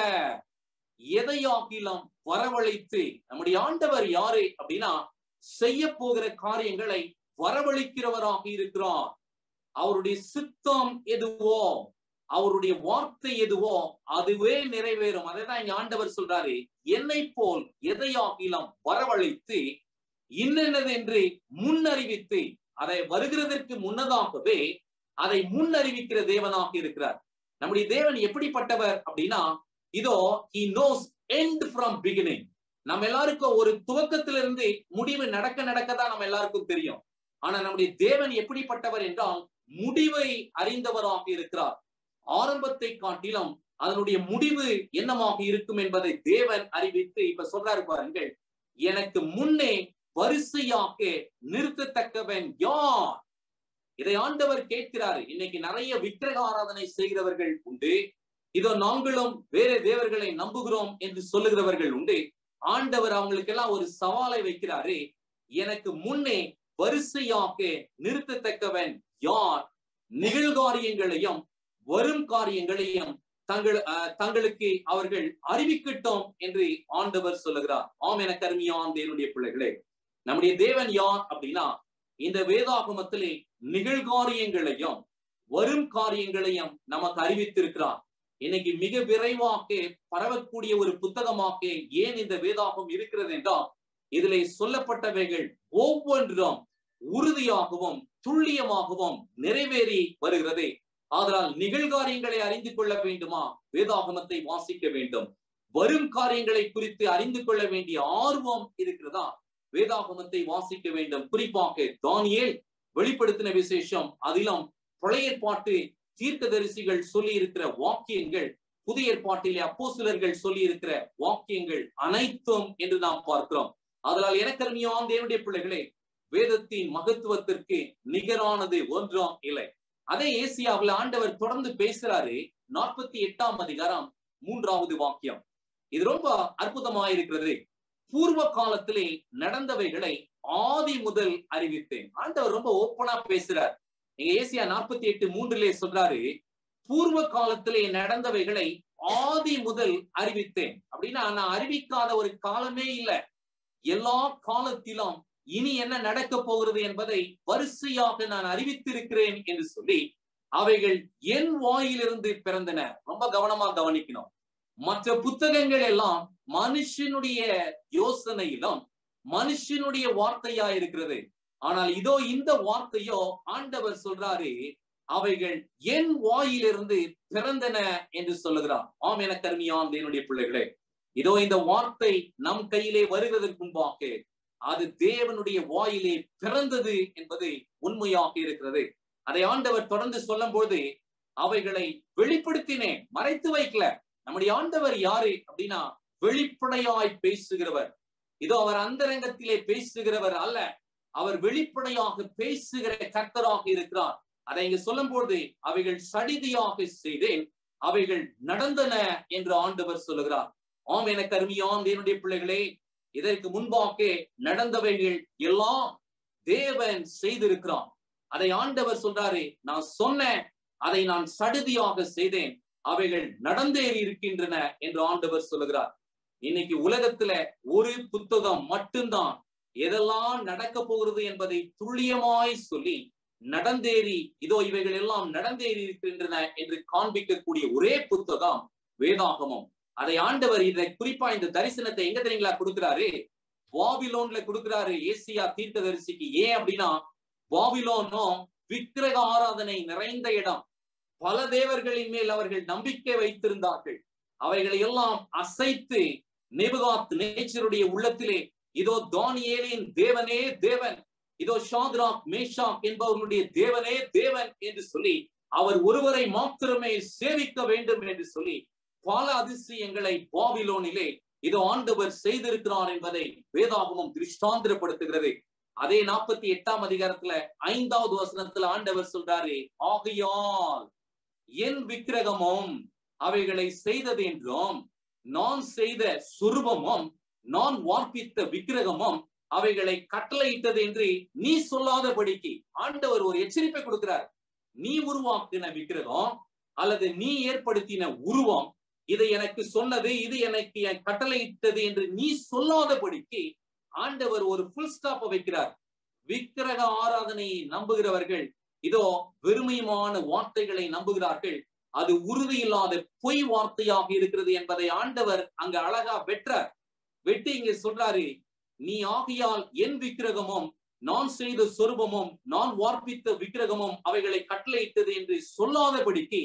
எதையாகிலும் வரவழைத்து நம்முடைய ஆண்டவர் யாரு அப்படின்னா செய்ய போகிற காரியங்களை வரவழைக்கிறவராக இருக்கிறார் அவருடைய சித்தம் எதுவோ அவருடைய வார்த்தை எதுவோ அதுவே நிறைவேறும் அதை தான் இங்க ஆண்டவர் சொல்றாரு என்னை போல் எதையாகிலும் வரவழைத்து இன்னென்னது என்று முன்னறிவித்து அதை வருகிறதற்கு முன்னதாகவே அதை முன்னறிவிக்கிற தேவனாக இருக்கிறார் நம்முடைய தேவன் எப்படிப்பட்டவர் அப்படின்னா இதோ he knows end from beginning நம்ம எல்லாருக்கும் ஒரு துவக்கத்திலிருந்து முடிவு நடக்க நடக்க தான் நம்ம எல்லாருக்கும் தெரியும் ஆனா நம்முடைய தேவன் எப்படிப்பட்டவர் என்றால் முடிவை அறிந்தவராக இருக்கிறார் ஆரம்பத்தை காட்டிலும் அதனுடைய முடிவு என்னமாக இருக்கும் என்பதை தேவன் அறிவித்து இப்ப சொல்றாரு பாருங்கள் எனக்கு முன்னே வரிசையாக நிறுத்தத்தக்கவன் யார் இதை ஆண்டவர் கேட்கிறாரு இன்னைக்கு நிறைய விக்கிரக ஆராதனை செய்கிறவர்கள் உண்டு இதோ நாங்களும் வேற தேவர்களை நம்புகிறோம் என்று சொல்லுகிறவர்கள் உண்டு ஆண்டவர் அவங்களுக்கெல்லாம் ஒரு சவாலை வைக்கிறாரு எனக்கு முன்னே வரிசையாக நிறுத்தத்தக்கவன் யார் நிகழ்காரியங்களையும் வரும் காரியங்களையும் தங்கள் தங்களுக்கு அவர்கள் அறிவிக்கட்டும் என்று ஆண்டவர் சொல்லுகிறார் ஆம் என கருமியான் தேவனுடைய பிள்ளைகளே நம்முடைய தேவன் யார் அப்படின்னா இந்த வேதாகமத்திலே நிகழ்காரியங்களையும் வரும் காரியங்களையும் நமக்கு அறிவித்திருக்கிறார் இன்னைக்கு மிக விரைவாக பரவக்கூடிய ஒரு புத்தகமாக ஏன் இந்த வேதாகம் இருக்கிறது என்றால் இதிலே சொல்லப்பட்டவைகள் ஒவ்வொன்றும் உறுதியாகவும் துல்லியமாகவும் நிறைவேறி வருகிறது ஆதலால் நிகழ்காரியங்களை அறிந்து கொள்ள வேண்டுமா வேதாகமத்தை வாசிக்க வேண்டும் வரும் காரியங்களை குறித்து அறிந்து கொள்ள வேண்டிய ஆர்வம் இருக்கிறதா வேதாகமத்தை வாசிக்க வேண்டும் குறிப்பாக தானியேல் வெளிப்படுத்தின விசேஷம் அதிலும் பழைய பாட்டு தீர்க்கதரிசிகள் சொல்லி இருக்கிற வாக்கியங்கள் புதிய ஏற்பாட்டிலே அப்போ சிலர்கள் சொல்லி இருக்கிற வாக்கியங்கள் அனைத்தும் என்று நாம் பார்க்கிறோம் அதனால் எனக்கருமையான் தேவனுடைய பிள்ளைகளே வேதத்தின் மகத்துவத்திற்கு நிகரானது ஒன்றாம் இல்லை அதே ஏசியாவில் ஆண்டவர் தொடர்ந்து பேசுறாரு நாற்பத்தி எட்டாம் அதிகாரம் மூன்றாவது வாக்கியம் இது ரொம்ப அற்புதமாயிருக்கிறது பூர்வ காலத்திலே நடந்தவைகளை ஆதி முதல் அறிவித்தேன் ஆண்டவர் ரொம்ப ஓப்பனா பேசுறார் நீங்க ஏசியா நாற்பத்தி எட்டு மூன்றிலே சொல்றாரு பூர்வ காலத்திலே நடந்தவைகளை ஆதி முதல் அறிவித்தேன் அப்படின்னா நான் அறிவிக்காத ஒரு காலமே இல்லை எல்லா காலத்திலும் இனி என்ன நடக்க போகிறது என்பதை வரிசையாக நான் அறிவித்திருக்கிறேன் என்று சொல்லி அவைகள் என் வாயிலிருந்து பிறந்தன ரொம்ப கவனமா கவனிக்கணும் மற்ற புத்தகங்கள் எல்லாம் மனுஷனுடைய யோசனையிலும் மனுஷனுடைய வார்த்தையா இருக்கிறது ஆனால் இதோ இந்த வார்த்தையோ ஆண்டவர் சொல்றாரு அவைகள் என் வாயிலிருந்து பிறந்தன என்று சொல்லுகிறார் ஆம் என கருமியான் என்னுடைய பிள்ளைகளே இதோ இந்த வார்த்தை நம் கையிலே வருவதற்கு முன்பாக அது தேவனுடைய வாயிலே பிறந்தது என்பது உண்மையாக இருக்கிறது அதை ஆண்டவர் தொடர்ந்து சொல்லும் போது அவைகளை வெளிப்படுத்தினேன் மறைத்து வைக்கல நம்முடைய ஆண்டவர் யாரு அப்படின்னா வெளிப்படையாய் பேசுகிறவர் இதோ அவர் அந்தரங்கத்திலே பேசுகிறவர் அல்ல அவர் வெளிப்படையாக பேசுகிற கர்த்தராக இருக்கிறார் அதை இங்க சொல்லும் போது அவைகள் சடிதியாக செய்தேன் அவைகள் நடந்தன என்று ஆண்டவர் சொல்லுகிறார் ஆம் எனக்கு அருமையான் என்னுடைய பிள்ளைகளே இதற்கு முன்பாக நடந்தவைகள் எல்லாம் தேவன் செய்திருக்கிறான் அதை ஆண்டவர் சொல்றாரு நான் சொன்னேன் அதை நான் சடுதியாக செய்தேன் அவைகள் நடந்தேறி இருக்கின்றன என்று ஆண்டவர் சொல்லுகிறார் இன்னைக்கு உலகத்துல ஒரு புத்தகம் மட்டும்தான் எதெல்லாம் நடக்க போகிறது என்பதை துல்லியமாய் சொல்லி நடந்தேறி இதோ இவைகள் எல்லாம் நடந்தேறி இருக்கின்றன என்று காண்பிக்கக்கூடிய ஒரே புத்தகம் வேதாகமம் அதை ஆண்டவர் இதை குறிப்பா இந்த தரிசனத்தை எங்க தெரியுங்களா கொடுக்கிறாரு பாபிலோன்ல கொடுக்கிறாரு ஏசியா தீர்க்கதரிசிக்கு ஏன் அப்படின்னா பாபிலோனும் விக்கிரக ஆராதனை நிறைந்த இடம் பல தேவர்களின் மேல் அவர்கள் நம்பிக்கை வைத்திருந்தார்கள் அவைகளை எல்லாம் அசைத்து நெபுகாத் நேச்சருடைய உள்ளத்திலே இதோ தானியேலின் தேவனே தேவன் இதோ ஷாத்ராக் மேஷாக் என்பவர்களுடைய தேவனே தேவன் என்று சொல்லி அவர் ஒருவரை மாத்திரமே சேவிக்க வேண்டும் என்று சொல்லி பல அதிசயங்களை பாபிலோனிலே இதோ ஆண்டவர் செய்திருக்கிறார் என்பதை வேதாகமம் திருஷ்டாந்திரப்படுத்துகிறது அதே நாற்பத்தி எட்டாம் அதிகாரத்துல ஐந்தாவது வசனத்துல ஆண்டவர் சொல்றாரு ஆகையால் என் விக்கிரகமும் அவைகளை செய்தது என்றும் நான் செய்த சுரூபமும் நான் வார்ப்பித்த விக்கிரகமும் அவைகளை கட்டளையிட்டது என்று நீ சொல்லாதபடிக்கு ஆண்டவர் ஒரு எச்சரிப்பை கொடுக்கிறார் நீ உருவாக்கின விக்கிரகம் அல்லது நீ ஏற்படுத்தின உருவம் இதை எனக்கு சொன்னது இது எனக்கு என் கட்டளையிட்டது என்று நீ சொல்லாதபடிக்கு ஆண்டவர் ஒரு புல் ஸ்டாப் வைக்கிறார் விக்கிரக ஆராதனையை நம்புகிறவர்கள் இதோ வெறுமையுமான வார்த்தைகளை நம்புகிறார்கள் அது உறுதி இல்லாத பொய் வார்த்தையாக இருக்கிறது என்பதை ஆண்டவர் அங்க அழகா வெற்றார் வெட்டி இங்க சொல்றாரு நீ ஆகியால் என் விக்கிரகமும் நான் செய்த சொரூபமும் நான் வார்ப்பித்த விக்கிரகமும் அவைகளை கட்டளையிட்டது என்று சொல்லாதபடிக்கு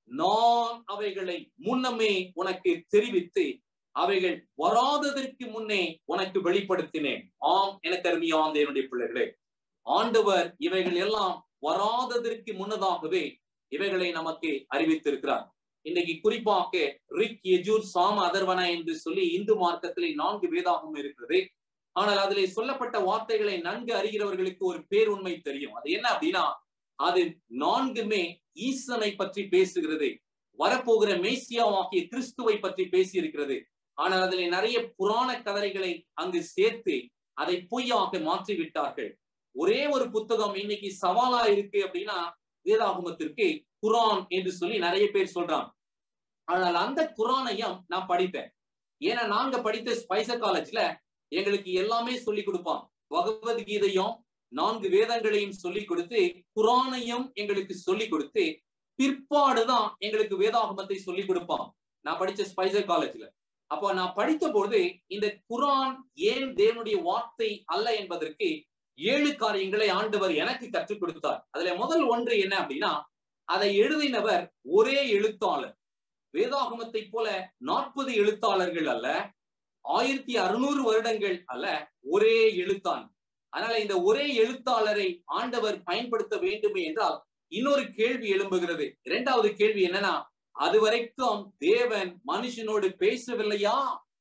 நான் அவைகளை முன்னமே உனக்கு தெரிவித்து அவைகள் வராததற்கு முன்னே உனக்கு வெளிப்படுத்தினேன் ஆம் எனக்கு அருமையாந்த என்னுடைய பிள்ளைகளே ஆண்டவர் இவைகள் எல்லாம் வராததற்கு முன்னதாகவே இவைகளை நமக்கு அறிவித்திருக்கிறார் இன்னைக்கு குறிப்பாக ரிக் எஜூர் சாம அதர்வன என்று சொல்லி இந்து மார்க்கத்திலே நான்கு வேதாகம் இருக்கிறது ஆனால் அதிலே சொல்லப்பட்ட வார்த்தைகளை நன்கு அறிகிறவர்களுக்கு ஒரு பேருண்மை தெரியும் அது என்ன அப்படின்னா அது நான்குமே ஈசனை பற்றி பேசுகிறது வரப்போகிற மேசியாவாகிய கிறிஸ்துவை பற்றி பேசி இருக்கிறது ஆனால் அதிலே நிறைய புராண கதைகளை அங்கு சேர்த்து அதை பொய்யாக மாற்றி விட்டார்கள் ஒரே ஒரு புத்தகம் இன்னைக்கு சவாலா இருக்கு அப்படின்னா வேதாகமத்திற்கு குரான் என்று சொல்லி நிறைய பேர் சொல்றாங்க ஆனால் அந்த குரானையும் நான் படித்தேன் ஏன்னா நாங்க படித்த ஸ்பைச காலேஜ்ல எங்களுக்கு எல்லாமே சொல்லி கொடுப்பான் பகவத்கீதையும் நான்கு வேதங்களையும் சொல்லி கொடுத்து குரானையும் எங்களுக்கு சொல்லி கொடுத்து பிற்பாடுதான் எங்களுக்கு வேதாகமத்தை சொல்லி கொடுப்பான் நான் படிச்ச ஸ்பைசர் காலேஜ்ல அப்போ நான் படித்த பொழுது இந்த குரான் ஏன் தேவனுடைய வார்த்தை அல்ல என்பதற்கு ஏழு காரியங்களை ஆண்டவர் எனக்கு கற்றுக் கொடுத்தார் அதுல முதல் ஒன்று என்ன அப்படின்னா அதை எழுதினவர் ஒரே எழுத்தாளர் வேதாகமத்தை போல நாற்பது எழுத்தாளர்கள் அல்ல ஆயிரத்தி அறுநூறு வருடங்கள் அல்ல ஒரே எழுத்தான் அதனால இந்த ஒரே எழுத்தாளரை ஆண்டவர் பயன்படுத்த வேண்டுமே என்றால் இன்னொரு கேள்வி எழும்புகிறது இரண்டாவது கேள்வி என்னன்னா அது வரைக்கும் தேவன் மனுஷனோடு பேசவில்லையா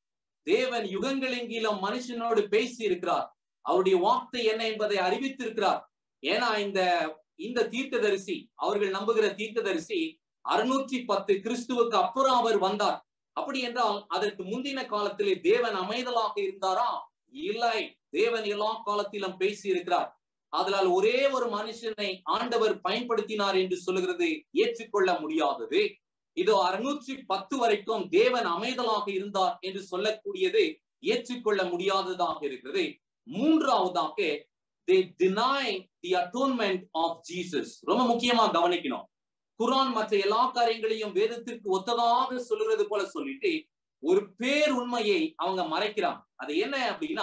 தேவன் யுகங்களெங்கிலும் மனுஷனோடு பேசி இருக்கிறார் அவருடைய வார்த்தை என்ன என்பதை அறிவித்திருக்கிறார் ஏன்னா இந்த இந்த தீர்க்கதரிசி அவர்கள் நம்புகிற தீர்க்கதரிசி அறுநூற்றி பத்து கிறிஸ்துவுக்கு அப்புறம் அவர் வந்தார் அப்படி என்றால் அதற்கு முந்தின காலத்திலே தேவன் அமைதலாக இருந்தாரா இல்லை தேவன் எல்லா காலத்திலும் பேசி இருக்கிறார் அதனால் ஒரே ஒரு மனுஷனை ஆண்டவர் பயன்படுத்தினார் என்று சொல்லுகிறது ஏற்றுக்கொள்ள முடியாதது இதோ அறுநூற்றி பத்து வரைக்கும் தேவன் அமைதலாக இருந்தார் என்று சொல்லக்கூடியது ஏற்றுக்கொள்ள முடியாததாக இருக்கிறது மூன்றாவதாக they deny the atonement of Jesus ரொம்ப முக்கியமா கவனிக்கணும் குரான் மற்ற எல்லா காரியங்களையும் வேதத்திற்கு ஒத்ததாக சொல்லுறது போல சொல்லிட்டு ஒரு பேர் உண்மையை அவங்க மறைக்கிறாங்க அது என்ன அப்படின்னா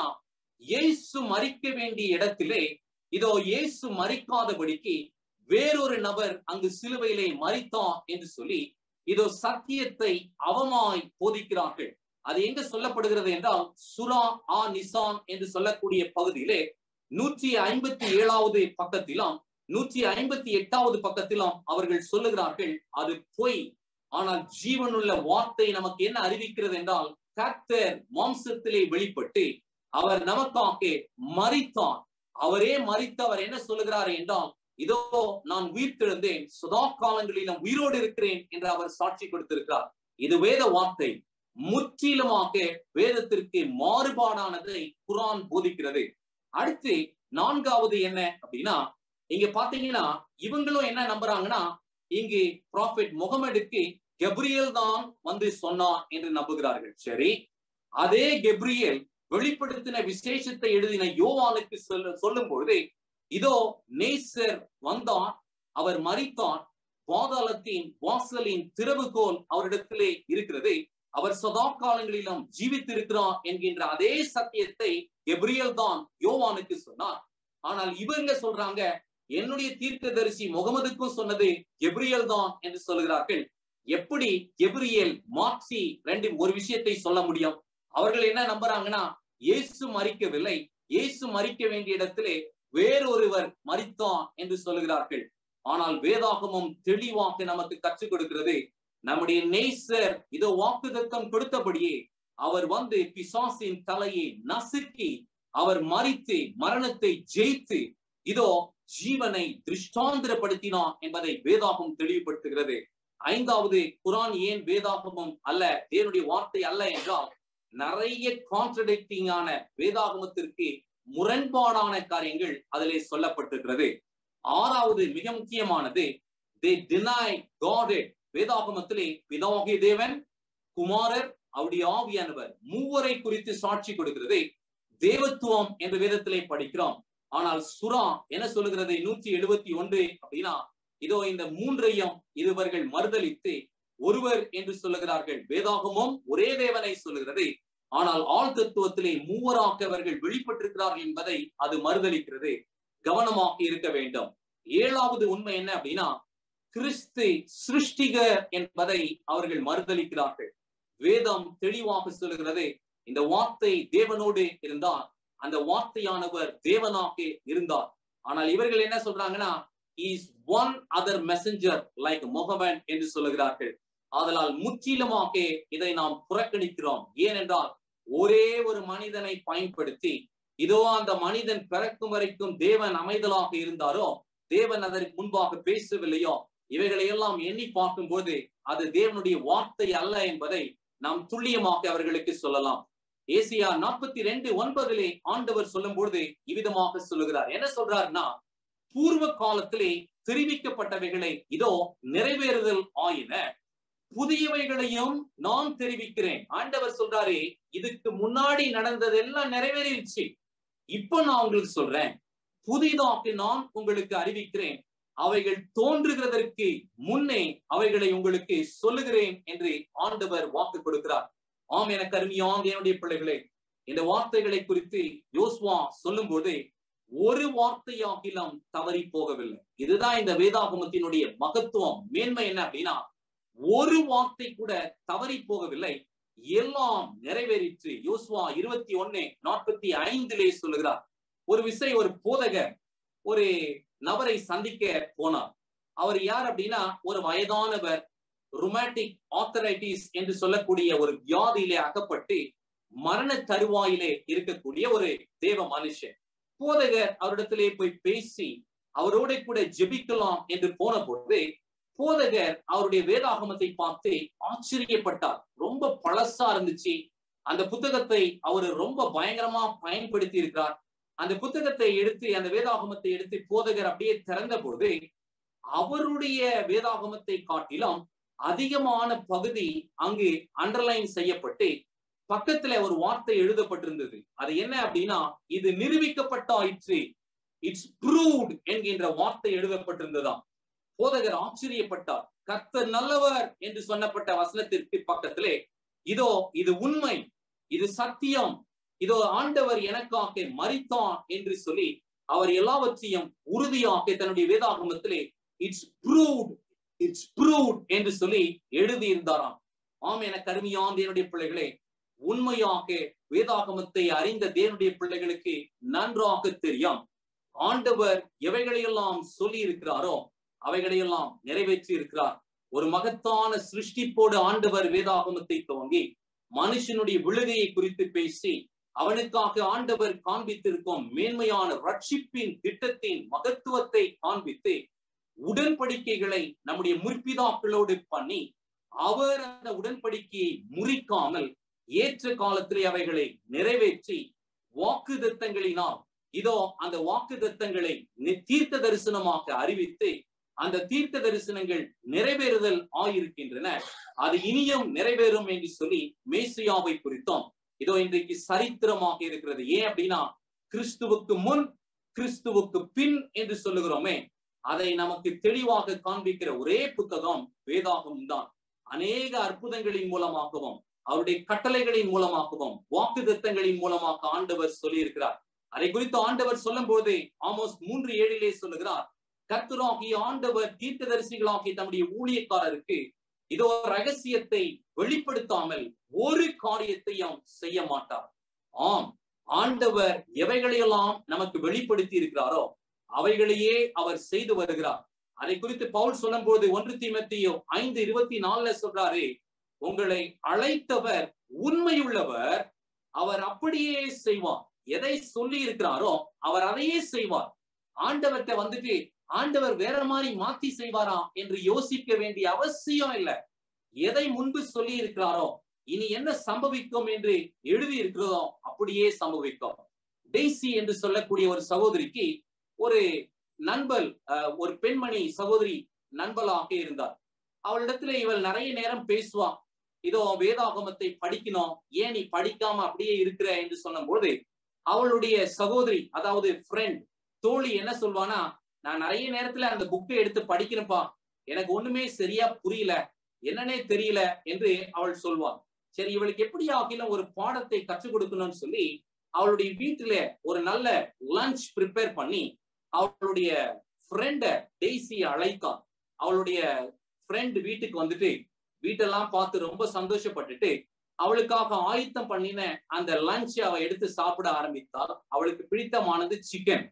இயேசு மறிக்க வேண்டிய இடத்திலே இதோ இயேசு மறிக்காதபடிக்கு வேறொரு நபர் அங்கு சிலுவையிலே மறித்தான் என்று சொல்லி இதோ சத்தியத்தை அவமாய் போதிக்கிறார்கள் அது எங்க சொல்லப்படுகிறது என்றால் சுரா ஆ நிசான் என்று சொல்லக்கூடிய பகுதியிலே நூற்றி ஐம்பத்தி ஏழாவது பக்கத்திலும் நூற்றி ஐம்பத்தி எட்டாவது பக்கத்திலும் அவர்கள் சொல்லுகிறார்கள் அது பொய் ஆனால் ஜீவனுள்ள வார்த்தை நமக்கு என்ன அறிவிக்கிறது என்றால் கர்த்தர் மாம்சத்திலே வெளிப்பட்டு அவர் நமக்காக மறித்தார் அவரே மறித்தவர் என்ன சொல்லுகிறார் என்றால் இதோ நான் உயிர் திழந்தேன் சுதா காலங்களிலும் உயிரோடு இருக்கிறேன் என்று அவர் சாட்சி கொடுத்திருக்கிறார் இது வேத வார்த்தை முற்றிலுமாக வேதத்திற்கு மாறுபாடானதை குரான் போதிக்கிறது அடுத்து நான்காவது என்ன அப்படின்னா இங்க பாத்தீங்கன்னா இவங்களும் என்ன நம்புறாங்கன்னா இங்கு ப்ராஃபிட் முகமதுக்கு கெப்ரியல் தான் வந்து சொன்னான் என்று நம்புகிறார்கள் சரி அதே கெப்ரியல் வெளிப்படுத்தின விசேஷத்தை எழுதின யோவானுக்கு சொல்ல சொல்லும் பொழுது இதோ நேசர் வந்தான் அவர் மறித்தான் பாதாளத்தின் வாசலின் திறவுகோல் அவரிடத்திலே இருக்கிறது அவர் சதா காலங்களிலும் ஜீவித்திருக்கிறார் என்கின்ற அதே சத்தியத்தை எப்ரியல் தான் யோவானுக்கு சொன்னார் ஆனால் இவங்க சொல்றாங்க என்னுடைய தீர்க்கதரிசி முகமதுக்கும் சொன்னது எப்ரியல் தான் என்று சொல்லுகிறார்கள் எப்படி எப்ரியல் மார்க்சி ரெண்டு ஒரு விஷயத்தை சொல்ல முடியும் அவர்கள் என்ன நம்புறாங்கன்னா இயேசு மறிக்கவில்லை இயேசு மறிக்க வேண்டிய இடத்திலே வேறொருவர் மறித்தான் என்று சொல்லுகிறார்கள் ஆனால் வேதாகமும் தெளிவாக நமக்கு கற்றுக் கொடுக்கிறது நம்முடைய நேசர் இதோ வாக்குதத்தம் கொடுத்தபடியே அவர் வந்து பிசாசின் தலையை நசுக்கி அவர் மறித்து மரணத்தை ஜெயித்து இதோ ஜீவனை திருஷ்டாந்திரப்படுத்தினான் என்பதை வேதாகம் தெளிவுபடுத்துகிறது ஐந்தாவது குரான் ஏன் வேதாகமம் அல்ல தேவனுடைய வார்த்தை அல்ல என்றால் நிறைய கான்ட்ரடிக்டிங்கான வேதாகமத்திற்கு முரண்பாடான காரியங்கள் அதிலே சொல்லப்பட்டிருக்கிறது ஆறாவது மிக முக்கியமானது தே டினை காட் வேதாகமத்திலே பிதாகிய தேவன் குமாரர் அவருடைய ஆவியானவர் மூவரை குறித்து சாட்சி கொடுக்கிறது தேவத்துவம் என்ற வேதத்திலே படிக்கிறோம் ஆனால் சுறா என்ன சொல்லுகிறது நூற்றி எழுபத்தி ஒன்று அப்படின்னா இதோ இந்த மூன்றையும் இருவர்கள் மறுதளித்து ஒருவர் என்று சொல்லுகிறார்கள் வேதாகமும் ஒரே தேவனை சொல்லுகிறது ஆனால் ஆள் தத்துவத்திலே மூவராக அவர்கள் வெளிப்பட்டிருக்கிறார்கள் என்பதை அது மறுதளிக்கிறது கவனமாக இருக்க வேண்டும் ஏழாவது உண்மை என்ன அப்படின்னா கிறிஸ்து சிருஷ்டிகர் என்பதை அவர்கள் மறுதளிக்கிறார்கள் வேதம் தெளிவாக சொல்லுகிறது இந்த வார்த்தை தேவனோடு இருந்தால் அந்த வார்த்தையானவர் தேவனாக இருந்தார் ஆனால் இவர்கள் என்ன சொல்றாங்கன்னா is one other messenger like முகமன் என்று சொல்லுகிறார்கள் ஆதலால் முற்றிலுமாக இதை நாம் புறக்கணிக்கிறோம் ஏனென்றால் ஒரே ஒரு மனிதனை பயன்படுத்தி இதோ அந்த மனிதன் பிறக்கும் வரைக்கும் தேவன் அமைதலாக இருந்தாரோ தேவன் அதற்கு முன்பாக பேசவில்லையோ இவைகளை எல்லாம் எண்ணி பார்க்கும்போது அது தேவனுடைய வார்த்தை அல்ல என்பதை நாம் துல்லியமாக அவர்களுக்கு சொல்லலாம் ஏசியா நாற்பத்தி ரெண்டு ஒன்பதிலே ஆண்டவர் சொல்லும் பொழுது இவ்விதமாக சொல்லுகிறார் என்ன சொல்றாருன்னா பூர்வ காலத்திலே தெரிவிக்கப்பட்டவைகளை இதோ நிறைவேறுதல் ஆயின புதியவைகளையும் நான் தெரிவிக்கிறேன் ஆண்டவர் சொல்றாரு இதுக்கு முன்னாடி நடந்ததெல்லாம் நிறைவேறிடுச்சு இப்ப நான் உங்களுக்கு சொல்றேன் புதிதாக நான் உங்களுக்கு அறிவிக்கிறேன் அவைகள் தோன்றுகிறதற்கு முன்னே அவைகளை உங்களுக்கு சொல்லுகிறேன் என்று ஆண்டவர் வாக்கு கொடுக்கிறார் ஆம் எனக்கு அருமையான என்னுடைய பிள்ளைகளே இந்த வார்த்தைகளை குறித்து யோஸ்வா சொல்லும் போது ஒரு வார்த்தையாகிலும் தவறி போகவில்லை இதுதான் இந்த வேதாகமத்தினுடைய மகத்துவம் மேன்மை என்ன அப்படின்னா ஒரு வார்த்தை கூட தவறி போகவில்லை எல்லாம் நிறைவேறிற்று யோசுவா இருபத்தி ஒன்னு நாற்பத்தி ஐந்திலே சொல்லுகிறார் ஒரு விசை ஒரு போதகர் ஒரு நபரை சந்திக்க போனார் அவர் யார் அப்படின்னா ஒரு வயதானவர் ருமேட்டிக் ஆத்தரைட்டிஸ் என்று சொல்லக்கூடிய ஒரு வியாதியிலே அகப்பட்டு மரண தருவாயிலே இருக்கக்கூடிய ஒரு தேவ மனுஷன் போதகர் அவரிடத்திலே போய் பேசி அவரோட கூட ஜெபிக்கலாம் என்று போன பொழுது போதகர் அவருடைய வேதாகமத்தை பார்த்து ஆச்சரியப்பட்டார் ரொம்ப பழசா இருந்துச்சு அந்த புத்தகத்தை அவர் ரொம்ப பயங்கரமா பயன்படுத்தி இருக்கிறார் அந்த புத்தகத்தை எடுத்து அந்த வேதாகமத்தை எடுத்து போதகர் அப்படியே திறந்த பொழுது அவருடைய வேதாகமத்தை காட்டிலும் அதிகமான பகுதி அங்கு அண்டர்லைன் செய்யப்பட்டு பக்கத்துல ஒரு வார்த்தை எழுதப்பட்டிருந்தது அது என்ன அப்படின்னா இது நிரூபிக்கப்பட்டாயிற்று இட்ஸ் ப்ரூவ்ட் என்கின்ற வார்த்தை எழுதப்பட்டிருந்ததாம் போதகர் ஆச்சரியப்பட்டார் கர்த்தர் நல்லவர் என்று சொன்னப்பட்ட வசனத்திற்கு பக்கத்திலே இதோ இது உண்மை இது சத்தியம் இதோ ஆண்டவர் எனக்காக மறித்தான் என்று சொல்லி அவர் எல்லாவற்றையும் உறுதியாக தன்னுடைய வேதாகமத்திலே இட்ஸ் ப்ரூவ்ட் இட்ஸ் ப்ரூவ்ட் என்று சொல்லி எழுதியிருந்தாராம் ஆம் என கருமையான தேவனுடைய பிள்ளைகளே உண்மையாக வேதாகமத்தை அறிந்த தேவனுடைய பிள்ளைகளுக்கு நன்றாக தெரியும் ஆண்டவர் எவைகளையெல்லாம் சொல்லி இருக்கிறாரோ அவைகளையெல்லாம் நிறைவேற்றி இருக்கிறார் ஒரு மகத்தான சிருஷ்டிப்போடு ஆண்டவர் வேதாகமத்தை துவங்கி மனுஷனுடைய விழுகையை குறித்து பேசி அவனுக்காக ஆண்டவர் காண்பித்திருக்கும் மேன்மையான ரட்சிப்பின் திட்டத்தின் மகத்துவத்தை காண்பித்து உடன்படிக்கைகளை நம்முடைய முற்பிதாக்களோடு பண்ணி அவர் அந்த உடன்படிக்கையை முறிக்காமல் ஏற்ற காலத்திலே அவைகளை நிறைவேற்றி வாக்கு தத்தங்களினால் இதோ அந்த வாக்கு தத்தங்களை தீர்க்க தரிசனமாக அறிவித்து அந்த தீர்க்க தரிசனங்கள் நிறைவேறுதல் ஆயிருக்கின்றன அது இனியும் நிறைவேறும் என்று சொல்லி மேசியாவை குறித்தோம் இதோ இன்றைக்கு சரித்திரமாக இருக்கிறது ஏன் அப்படின்னா கிறிஸ்துவுக்கு முன் கிறிஸ்துவுக்கு பின் என்று சொல்லுகிறோமே அதை நமக்கு தெளிவாக காண்பிக்கிற ஒரே புத்தகம் வேதாகம் தான் அநேக அற்புதங்களின் மூலமாகவும் அவருடைய கட்டளைகளின் மூலமாகவும் வாக்கு தத்தங்களின் மூலமாக ஆண்டவர் சொல்லி இருக்கிறார் அதை குறித்து ஆண்டவர் சொல்லும் போது ஆமோஸ் மூன்று ஏழிலே சொல்லுகிறார் கர்த்தராகிய ஆண்டவர் தீர்க்கதரிசிகளாகிய தம்முடைய ஊழியக்காரருக்கு இதோ ரகசியத்தை வெளிப்படுத்தாமல் ஒரு காரியத்தையும் செய்ய மாட்டார் ஆம் ஆண்டவர் எவைகளையெல்லாம் நமக்கு வெளிப்படுத்தி இருக்கிறாரோ அவைகளையே அவர் செய்து வருகிறார் அதை குறித்து பவுல் சொல்லும் போது ஒன்று தீமத்தியோ ஐந்து இருபத்தி நாலுல சொல்றாரு உங்களை அழைத்தவர் உண்மையுள்ளவர் அவர் அப்படியே செய்வார் எதை சொல்லி இருக்கிறாரோ அவர் அதையே செய்வார் ஆண்டவர்கிட்ட வந்துட்டு ஆண்டவர் வேற மாதிரி மாத்தி செய்வாரா என்று யோசிக்க வேண்டிய அவசியம் இல்லை எதை முன்பு சொல்லி இருக்கிறாரோ இனி என்ன சம்பவிக்கும் என்று எழுதி இருக்கிறதோ அப்படியே சம்பவிக்கும் டெய்சி என்று சொல்லக்கூடிய ஒரு சகோதரிக்கு ஒரு நண்பல் ஒரு பெண்மணி சகோதரி நண்பலாக இருந்தார் அவளிடத்துல இவள் நிறைய நேரம் பேசுவா இதோ வேதாகமத்தை படிக்கணும் ஏன் நீ படிக்காம அப்படியே இருக்கிற என்று சொன்னபோது அவளுடைய சகோதரி அதாவது ஃப்ரெண்ட் தோழி என்ன சொல்வானா நான் நிறைய நேரத்துல அந்த புக்கை எடுத்து படிக்கிறேன்ப்பா எனக்கு ஒண்ணுமே சரியா புரியல என்னன்னே தெரியல என்று அவள் சொல்வாள் சரி இவளுக்கு எப்படி ஆகிலும் ஒரு பாடத்தை கற்றுக் கொடுக்கணும்னு சொல்லி அவளுடைய வீட்டுல ஒரு நல்ல லஞ்ச் ப்ரிப்பேர் பண்ணி அவளுடைய ஃப்ரெண்ட டெய்ஸிய அழைத்தான் அவளுடைய ஃப்ரெண்ட் வீட்டுக்கு வந்துட்டு வீட்டெல்லாம் பார்த்து ரொம்ப சந்தோஷப்பட்டுட்டு அவளுக்காக ஆயத்தம் பண்ணின அந்த லஞ்ச் அவ எடுத்து சாப்பிட ஆரம்பித்தால் அவளுக்கு பிடித்தமானது சிக்கன்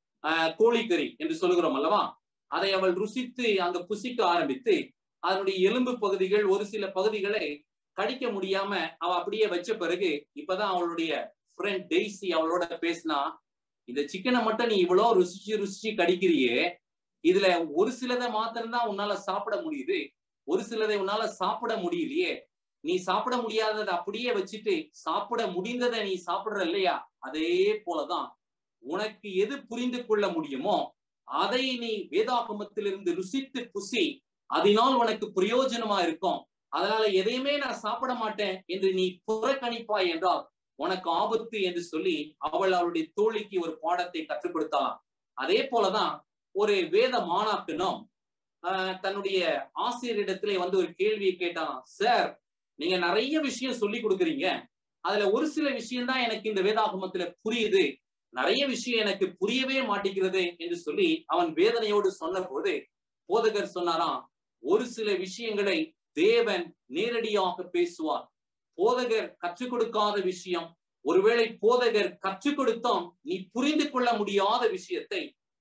கோழிக்கறி என்று சொல்லுகிறோம் அல்லவா அதை அவள் ருசித்து அங்க புசிக்க ஆரம்பித்து அதனுடைய எலும்பு பகுதிகள் ஒரு சில பகுதிகளை கடிக்க முடியாம அவ அப்படியே வச்ச பிறகு இப்பதான் அவளுடைய ஃப்ரெண்ட் டெய்ஸி அவளோட பேசினா இந்த சிக்கனை மட்டும் நீ இவ்வளோ ருசிச்சு ருசிச்சு கடிக்கிறியே இதுல ஒரு சிலதை மாத்திரம்தான் உன்னால சாப்பிட முடியுது ஒரு சிலதை உன்னால சாப்பிட முடியலையே நீ சாப்பிட முடியாததை அப்படியே வச்சுட்டு சாப்பிட முடிந்ததை நீ சாப்பிடுற இல்லையா அதே போலதான் உனக்கு எது புரிந்து கொள்ள முடியுமோ அதை நீ வேதாகமத்திலிருந்து ருசித்து புசி அதனால் உனக்கு பிரயோஜனமா இருக்கும் அதனால எதையுமே நான் சாப்பிட மாட்டேன் என்று நீ புறக்கணிப்பாய் என்றால் உனக்கு ஆபத்து என்று சொல்லி அவள் அவளுடைய தோழிக்கு ஒரு பாடத்தை கற்றுக் கொடுத்தாளாம் அதே போலதான் ஒரு வேத மாணாக்கனும் தன்னுடைய ஆசிரியரிடத்திலே வந்து ஒரு கேள்வியை கேட்டான் சார் நீங்க நிறைய விஷயம் சொல்லி கொடுக்குறீங்க அதுல ஒரு சில விஷயம் தான் எனக்கு இந்த வேதாகமத்துல புரியுது நிறைய விஷயம் எனக்கு புரியவே மாட்டேங்கிறது என்று சொல்லி அவன் வேதனையோடு சொன்ன போது போதகர் சொன்னாராம் ஒரு சில விஷயங்களை தேவன் நேரடியாக பேசுவார் போதகர் கற்றுக் கொடுக்காத விஷயம் ஒருவேளை போதகர் கற்றுக் கொடுத்தோம் நீ புரிந்து கொள்ள முடியாத விஷயத்தை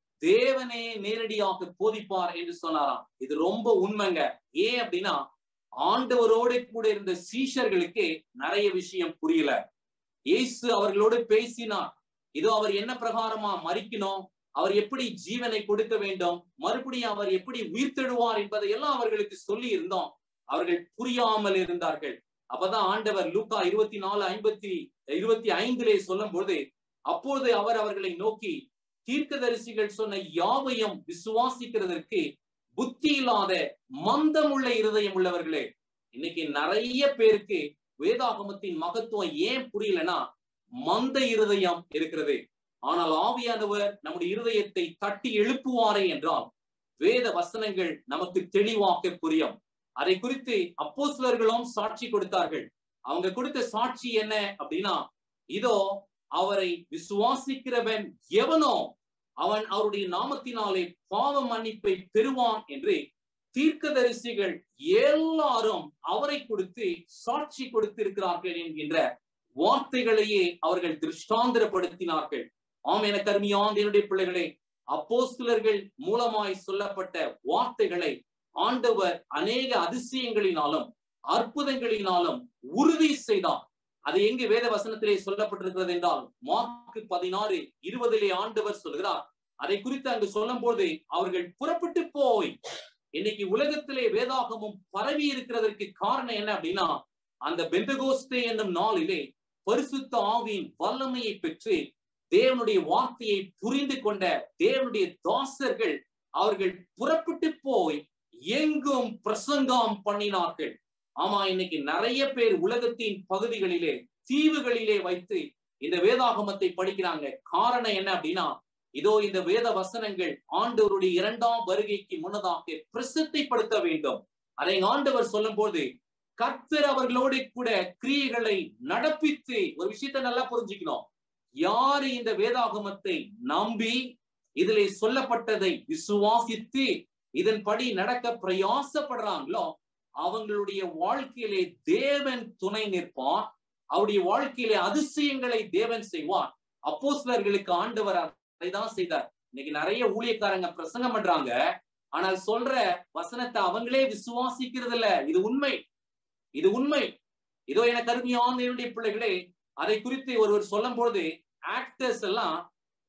தேவனே நேரடியாக போதிப்பார் என்று சொன்னாராம் இது ரொம்ப உண்மைங்க ஏன் அப்படின்னா ஆண்டவரோடு கூட இருந்த சீஷர்களுக்கு நிறைய விஷயம் புரியல இயேசு அவர்களோடு பேசினார் இதோ அவர் என்ன பிரகாரமா மறிக்கணும் அவர் எப்படி ஜீவனை கொடுக்க வேண்டும் மறுபடியும் அவர் எப்படி உயிர்த்தெழுவார் என்பதை எல்லாம் அவர்களுக்கு சொல்லி இருந்தோம் அவர்கள் புரியாமல் இருந்தார்கள் அப்பதான் ஆண்டவர் லூக்கா இருபத்தி நாலு ஐம்பத்தி இருபத்தி ஐந்திலே சொல்லும் பொழுது அப்போது அவர் அவர்களை நோக்கி தீர்க்கதரிசிகள் சொன்ன யாவையும் விசுவாசிக்கிறதற்கு புத்தி இல்லாத மந்தமுள்ள இருதயம் உள்ளவர்களே இன்னைக்கு நிறைய பேருக்கு வேதாகமத்தின் மகத்துவம் ஏன் புரியலன்னா மந்த இருதயம் இருக்கிறது ஆனால் ஆவியானவர் நம்முடைய இருதயத்தை தட்டி எழுப்புவாரே என்றால் வேத வசனங்கள் நமக்கு தெளிவாக புரியும் அதை குறித்து அப்போஸ்லர்களும் சாட்சி கொடுத்தார்கள் அவங்க கொடுத்த சாட்சி என்ன அப்படின்னா இதோ அவரை விசுவாசிக்கிறவன் எவனோ அவன் அவருடைய நாமத்தினாலே பாவ மன்னிப்பை பெறுவான் என்று தீர்க்கதரிசிகள் எல்லாரும் அவரை கொடுத்து சாட்சி கொடுத்திருக்கிறார்கள் என்கின்ற வார்த்தைகளையே அவர்கள் திருஷ்டாந்திரப்படுத்தினார்கள் ஆம் என கருமியான் என்னுடைய பிள்ளைகளே அப்போஸ்தலர்கள் மூலமாய் சொல்லப்பட்ட வார்த்தைகளை ஆண்டவர் அநேக அதிசயங்களினாலும் அற்புதங்களினாலும் உறுதி செய்தார் அது எங்கு வேத வசனத்திலே சொல்லப்பட்டிருக்கிறது என்றால் மார்க்கு பதினாறு இருபதிலே ஆண்டவர் சொல்கிறார் அதை குறித்து அங்கு சொல்லும் போது அவர்கள் புறப்பட்டு போய் இன்னைக்கு உலகத்திலே வேதாகமும் பரவி இருக்கிறதற்கு காரணம் என்ன அப்படின்னா அந்த பெந்தகோஸ்தே என்னும் நாளிலே பரிசுத்த ஆவியின் வல்லமையை பெற்று தேவனுடைய வார்த்தையை புரிந்து கொண்ட தேவனுடைய தாசர்கள் அவர்கள் புறப்பட்டு போய் எங்கும் பிரசங்கம் பண்ணினார்கள் ஆமா இன்னைக்கு நிறைய பேர் உலகத்தின் பகுதிகளிலே தீவுகளிலே வைத்து இந்த வேதாகமத்தை படிக்கிறாங்க காரணம் என்ன அப்படின்னா இதோ இந்த வேத வசனங்கள் ஆண்டவருடைய இரண்டாம் வருகைக்கு முன்னதாக பிரசித்திப்படுத்த வேண்டும் அதை ஆண்டவர் சொல்லும் போது கர்த்தர் அவர்களோடு கூட கிரியைகளை நடப்பித்து ஒரு விஷயத்தை நல்லா புரிஞ்சுக்கணும் யாரு இந்த வேதாகமத்தை நம்பி இதிலே சொல்லப்பட்டதை விசுவாசித்து இதன்படி நடக்க பிரயாசப்படுறாங்களோ அவங்களுடைய வாழ்க்கையிலே தேவன் துணை நிற்பான் அவருடைய வாழ்க்கையிலே அதிசயங்களை தேவன் செய்வான் அப்போஸ்லர்களுக்கு ஆண்டவர் அதைதான் செய்தார் இன்னைக்கு நிறைய ஊழியக்காரங்க பிரசங்கம் பண்றாங்க ஆனால் சொல்ற வசனத்தை அவங்களே விசுவாசிக்கிறது இல்ல இது உண்மை இது உண்மை இதோ எனக்கு அருமையான என்னுடைய பிள்ளைகளே அதை குறித்து ஒருவர் சொல்லும் பொழுது ஆக்டர்ஸ் எல்லாம்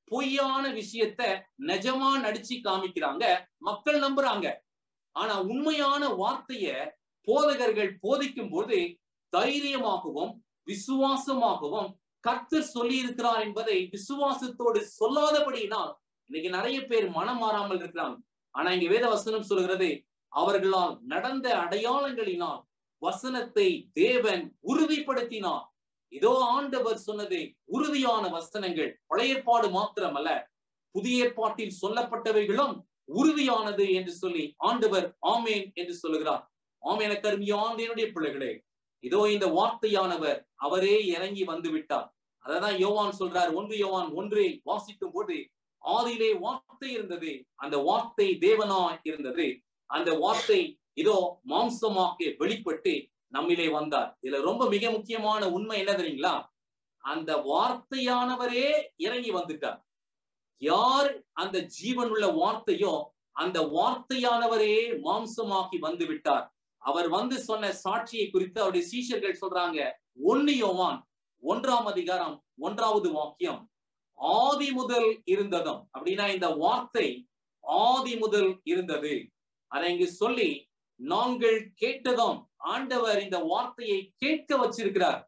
பொய்யான விஷயத்த நிஜமா நடிச்சு காமிக்கிறாங்க மக்கள் நம்புறாங்க ஆனா உண்மையான வார்த்தைய போதகர்கள் போதிக்கும் போது தைரியமாகவும் விசுவாசமாகவும் கர்த்தர் சொல்லி இருக்கிறார் என்பதை விசுவாசத்தோடு சொல்லாதபடியினால் இன்னைக்கு நிறைய பேர் மனம் மாறாமல் இருக்கிறாங்க ஆனா இங்க வேத வசனம் சொல்கிறது அவர்களால் நடந்த அடையாளங்களினால் வசனத்தை தேவன் உறுதிப்படுத்தினார் இதோ ஆண்டவர் சொன்னது உறுதியான வசனங்கள் பழைய ஏற்பாடு மாத்திரமல்ல புதிய ஏற்பாட்டில் சொல்லப்பட்டவைகளும் உறுதியானது என்று சொல்லி ஆண்டவர் ஆமேன் என்று சொல்லுகிறார் ஆமேன கருமியாந்தேனுடைய பிள்ளைகளே இதோ இந்த வார்த்தையானவர் அவரே இறங்கி வந்து விட்டார் அததான் யோவான் சொல்றார் ஒன்று யோவான் ஒன்றை வாசிக்கும் போது ஆதியிலே வார்த்தை இருந்தது அந்த வார்த்தை தேவனா இருந்தது அந்த வார்த்தை இதோ மாம்சமாக வெளிப்பட்டு நம்மிலே வந்தார் இதுல ரொம்ப மிக முக்கியமான உண்மை என்ன தெரியுங்களா அந்த வார்த்தையானவரே இறங்கி வந்துட்டார் யார் அந்த ஜீவனுள்ள வார்த்தையோ அந்த வார்த்தையானவரே மாம்சமாக்கி வந்து விட்டார் அவர் வந்து சொன்ன சாட்சியை குறித்து அவருடைய சீஷர்கள் சொல்றாங்க ஒன்னு யோவான் ஒன்றாம் அதிகாரம் ஒன்றாவது வாக்கியம் ஆதி முதல் இருந்ததும் அப்படின்னா இந்த வார்த்தை ஆதி முதல் இருந்தது அதை இங்கு சொல்லி நாங்கள் கேட்டதும் ஆண்டவர் இந்த வார்த்தையை கேட்க வச்சிருக்கிறார்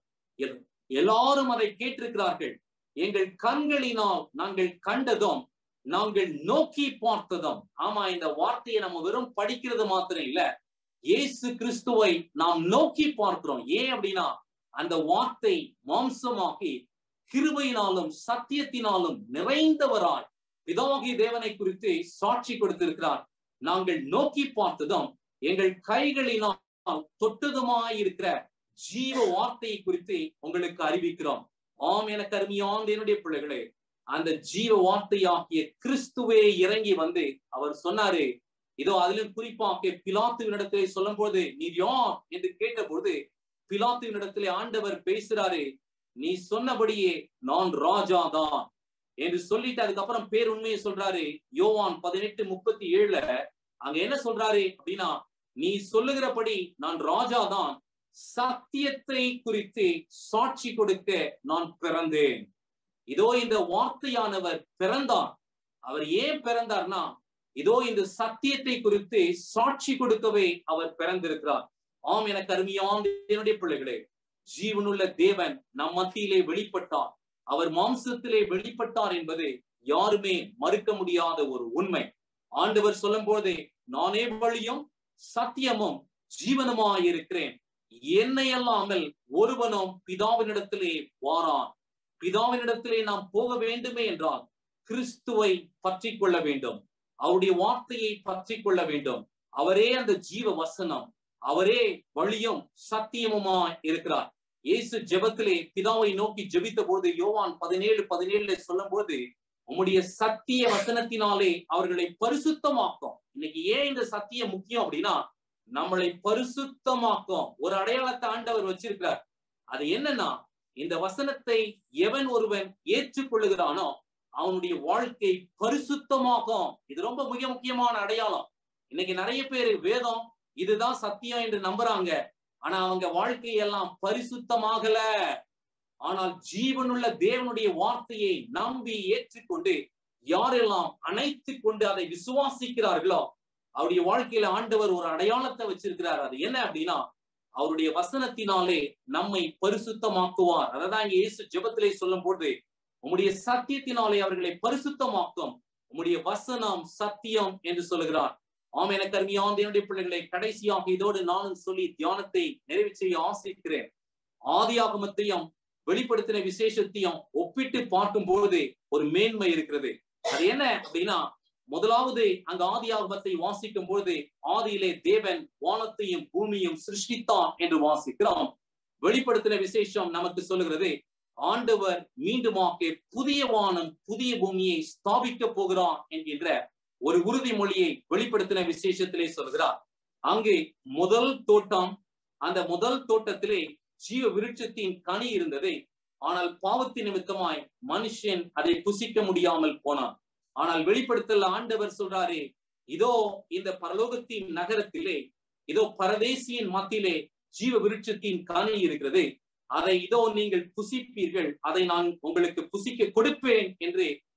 எல்லாரும் அதை கேட்டிருக்கிறார்கள் எங்கள் கண்களினால் நாங்கள் கண்டதும் நாங்கள் நோக்கி பார்த்ததும் ஆமா இந்த வார்த்தையை நம்ம வெறும் படிக்கிறது மாத்திரம் இல்ல இயேசு கிறிஸ்துவை நாம் நோக்கி பார்க்கிறோம் ஏன் அப்படின்னா அந்த வார்த்தை மாம்சமாகி கிருபையினாலும் சத்தியத்தினாலும் நிறைந்தவராய் பிதாகி தேவனை குறித்து சாட்சி கொடுத்திருக்கிறார் நாங்கள் நோக்கி பார்த்ததும் எங்கள் கைகளினால் தொட்டதுமாயிருக்கிற ஜீவ வார்த்தையை குறித்து உங்களுக்கு அறிவிக்கிறோம் ஆம் என கருமியாந்த என்னுடைய பிள்ளைகளே அந்த ஜீவ வார்த்தையாகிய கிறிஸ்துவே இறங்கி வந்து அவர் சொன்னாரு இதோ அதிலும் குறிப்பாக பிலாத்துவினிடத்திலே சொல்லும் போது நீர் யார் என்று கேட்டபோது பிலாத்துவினிடத்திலே ஆண்டவர் பேசுறாரு நீ சொன்னபடியே நான் ராஜா தான் என்று சொல்லிட்டு அதுக்கப்புறம் பேர் உண்மையை சொல்றாரு யோவான் பதினெட்டு முப்பத்தி ஏழுல அங்க என்ன சொல்றாரு அப்படின்னா நீ சொல்லுகிறபடி நான் ராஜா தான் சத்தியத்தை குறித்து சாட்சி கொடுக்க நான் பிறந்தேன் இதோ இந்த வார்த்தையானவர் பிறந்தார் அவர் ஏன் பிறந்தார்னா இதோ இந்த சத்தியத்தை குறித்து சாட்சி கொடுக்கவே அவர் பிறந்திருக்கிறார் ஆம் எனக்கு அருமையான என்னுடைய பிள்ளைகளே ஜீவனுள்ள தேவன் நம் மத்தியிலே வெளிப்பட்டார் அவர் மாம்சத்திலே வெளிப்பட்டார் என்பது யாருமே மறுக்க முடியாத ஒரு உண்மை ஆண்டவர் சொல்லும் போதே நானே வழியும் சத்தியமும் ஜீவனுமாய் இருக்கிறேன் என்னை அல்லாமல் ஒருவனும் பிதாவினிடத்திலே வாரான் பிதாவினிடத்திலே நாம் போக வேண்டுமே என்றால் கிறிஸ்துவை பற்றி கொள்ள வேண்டும் அவருடைய வார்த்தையை பற்றி கொள்ள வேண்டும் அவரே அந்த ஜீவ வசனம் அவரே வழியும் சத்தியமுமா இருக்கிறார் இயேசு ஜெபத்திலே பிதாவை நோக்கி ஜெபித்த போது யோவான் பதினேழு பதினேழுல சொல்லும் போது உம்முடைய சத்திய வசனத்தினாலே அவர்களை பரிசுத்தமாக்கும் இன்னைக்கு ஏன் இந்த சத்தியம் முக்கியம் அப்படின்னா நம்மளை பரிசுத்தமாக்கும் ஒரு அடையாளத்தை ஆண்டவர் வச்சிருக்கிறார் அது என்னன்னா இந்த வசனத்தை எவன் ஒருவன் ஏற்றுக்கொள்ளுகிறானோ அவனுடைய வாழ்க்கை பரிசுத்தமாகும் இது ரொம்ப மிக முக்கியமான அடையாளம் இன்னைக்கு நிறைய பேர் வேதம் இதுதான் சத்தியம் என்று நம்புறாங்க ஆனா அவங்க வாழ்க்கையெல்லாம் பரிசுத்தமாகல ஆனால் ஜீவனுள்ள தேவனுடைய வார்த்தையை நம்பி ஏற்றுக்கொண்டு யாரெல்லாம் அணைத்து கொண்டு அதை விசுவாசிக்கிறார்களோ அவருடைய வாழ்க்கையில ஆண்டவர் ஒரு அடையாளத்தை வச்சிருக்கிறார் அது என்ன அப்படின்னா அவருடைய வசனத்தினாலே நம்மை பரிசுத்தமாக்குவார் அததான் இங்க இயேசு ஜெபத்திலே சொல்லும் போது உம்முடைய சத்தியத்தினாலே அவர்களை பரிசுத்தமாக்கும் உம்முடைய வசனம் சத்தியம் என்று சொல்லுகிறார் ஆம் என கருமியாந்த என்னுடைய பிள்ளைகளை கடைசியாக இதோடு நானும் சொல்லி தியானத்தை நிறைவு செய்ய ஆசிக்கிறேன் ஆதியாகமத்தையும் வெளிப்படுத்தின விசேஷத்தையும் ஒப்பிட்டு பார்க்கும் பொழுது ஒரு மேன்மை இருக்கிறது அது என்ன அப்படின்னா முதலாவது அங்க ஆதியாகமத்தை வாசிக்கும் பொழுது ஆதியிலே தேவன் வானத்தையும் பூமியும் சிருஷ்டித்தான் என்று வாசிக்கிறோம் வெளிப்படுத்தின விசேஷம் நமக்கு சொல்லுகிறது ஆண்டவர் மீண்டுமாக புதிய வானம் புதிய பூமியை ஸ்தாபிக்க போகிறான் என்கின்ற ஒரு உறுதிமொழியை வெளிப்படுத்தின விசேஷத்திலே சொல்கிறார் அங்கே முதல் தோட்டம் அந்த முதல் தோட்டத்திலே ஜீவ விருட்சத்தின் கனி இருந்தது ஆனால் பாவத்தின் நிமித்தமாய் மனுஷன் அதை புசிக்க முடியாமல் போனான் ஆனால் வெளிப்படுத்தல ஆண்டவர் சொல்றாரு இதோ இந்த பரலோகத்தின் நகரத்திலே இதோ பரதேசியின் மத்தியிலே ஜீவ விருட்சத்தின் கனி இருக்கிறது அதை இதோ நீங்கள் புசிப்பீர்கள் அதை நான் உங்களுக்கு புசிக்க கொடுப்பேன் என்று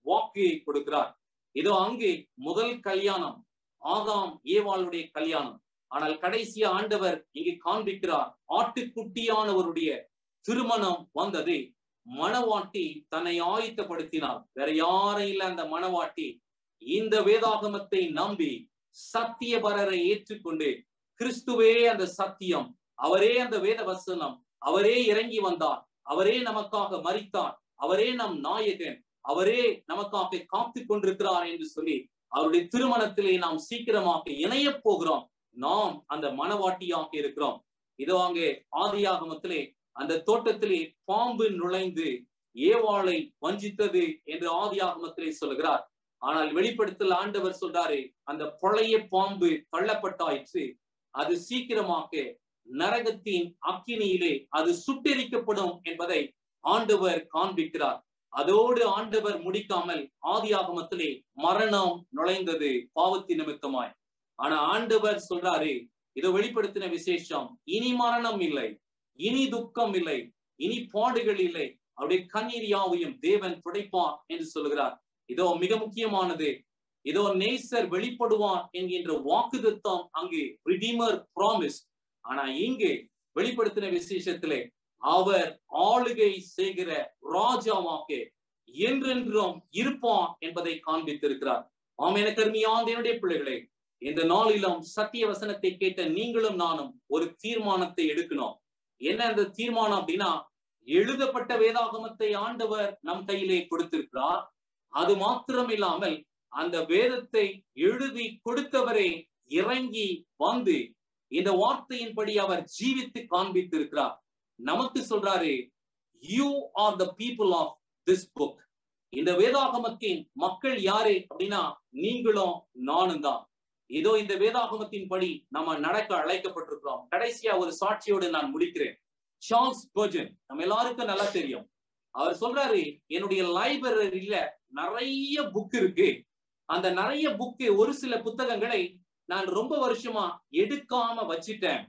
வாக்கு கொடுக்கிறார் இதோ அங்கே முதல் கல்யாணம் ஆதாம் ஏவாளுடைய கல்யாணம் ஆனால் கடைசியா ஆண்டவர் இங்கே காண்பிக்கிறார் ஆட்டுக்குட்டியானவருடைய திருமணம் வந்தது மணவாட்டி தன்னை ஆயத்தப்படுத்தினார் வேற யாரும் இல்ல அந்த மணவாட்டி இந்த வேதாகமத்தை நம்பி சத்தியபரரை ஏற்றுக்கொண்டு கிறிஸ்துவே அந்த சத்தியம் அவரே அந்த வேத வசனம் அவரே இறங்கி வந்தார் அவரே நமக்காக மறித்தார் அவரே நம் நாயகன் அவரே நமக்காக காத்து கொண்டிருக்கிறார் என்று சொல்லி அவருடைய திருமணத்திலே நாம் சீக்கிரமாக இணைய போகிறோம் நாம் அந்த மனவாட்டியாக இருக்கிறோம் இதோ அங்கே ஆதியாகமத்திலே அந்த தோட்டத்திலே பாம்பு நுழைந்து ஏவாளை வஞ்சித்தது என்று ஆதியாகமத்திலே சொல்லுகிறார் ஆனால் வெளிப்படுத்தல் ஆண்டவர் சொல்றாரு அந்த பழைய பாம்பு தள்ளப்பட்டாயிற்று அது சீக்கிரமாக நரகத்தின் அக்கினியிலே அது சுட்டெரிக்கப்படும் என்பதை ஆண்டவர் காண்பிக்கிறார் அதோடு ஆண்டவர் முடிக்காமல் ஆதியாகமத்திலே மரணம் நுழைந்தது பாவத்தின் நிமித்தமாய் ஆனா ஆண்டவர் சொல்றாரு இதை வெளிப்படுத்தின விசேஷம் இனி மரணம் இல்லை இனி துக்கம் இல்லை இனி பாடுகள் இல்லை அவருடைய கண்ணீர் யாவையும் தேவன் துடைப்பான் என்று சொல்லுகிறார் இதோ மிக முக்கியமானது இதோ நேசர் வெளிப்படுவான் என்கின்ற வாக்குதத்தம் அங்கு ரிடீமர் ப்ராமிஸ் ஆனா இங்கு வெளிப்படுத்தின விசேஷத்திலே அவர் ஆளுகை செய்கிற ராஜாவாக என்றென்றும் இருப்பான் என்பதை காண்பித்திருக்கிறார் ஆம் என கருமையாந்த என்னுடைய பிள்ளைகளே இந்த நாளிலும் சத்திய வசனத்தை கேட்ட நீங்களும் நானும் ஒரு தீர்மானத்தை எடுக்கணும் என்ன அந்த தீர்மானம் அப்படின்னா எழுதப்பட்ட வேதாகமத்தை ஆண்டவர் நம் கையிலே கொடுத்திருக்கிறார் அது மாத்திரம் இல்லாமல் அந்த வேதத்தை எழுதி கொடுத்தவரே இறங்கி வந்து இந்த வார்த்தையின்படி அவர் ஜீவித்து காண்பித்திருக்கிறார் நமக்கு சொல்றாரு you are the people of this book இந்த வேதாகமத்தின் மக்கள் யாரு அப்படின்னா நீங்களும் நானும் தான் இதோ இந்த வேதாகமத்தின் படி நம்ம நடக்க அழைக்கப்பட்டிருக்கிறோம் கடைசியா ஒரு சாட்சியோடு நான் முடிக்கிறேன் சார்ல்ஸ் பர்ஜன் நம்ம எல்லாருக்கும் நல்லா தெரியும் அவர் சொல்றாரு என்னுடைய லைப்ரரியில நிறைய புக் இருக்கு அந்த நிறைய புக்கு ஒரு சில புத்தகங்களை நான் ரொம்ப வருஷமா எடுக்காம வச்சிட்டேன்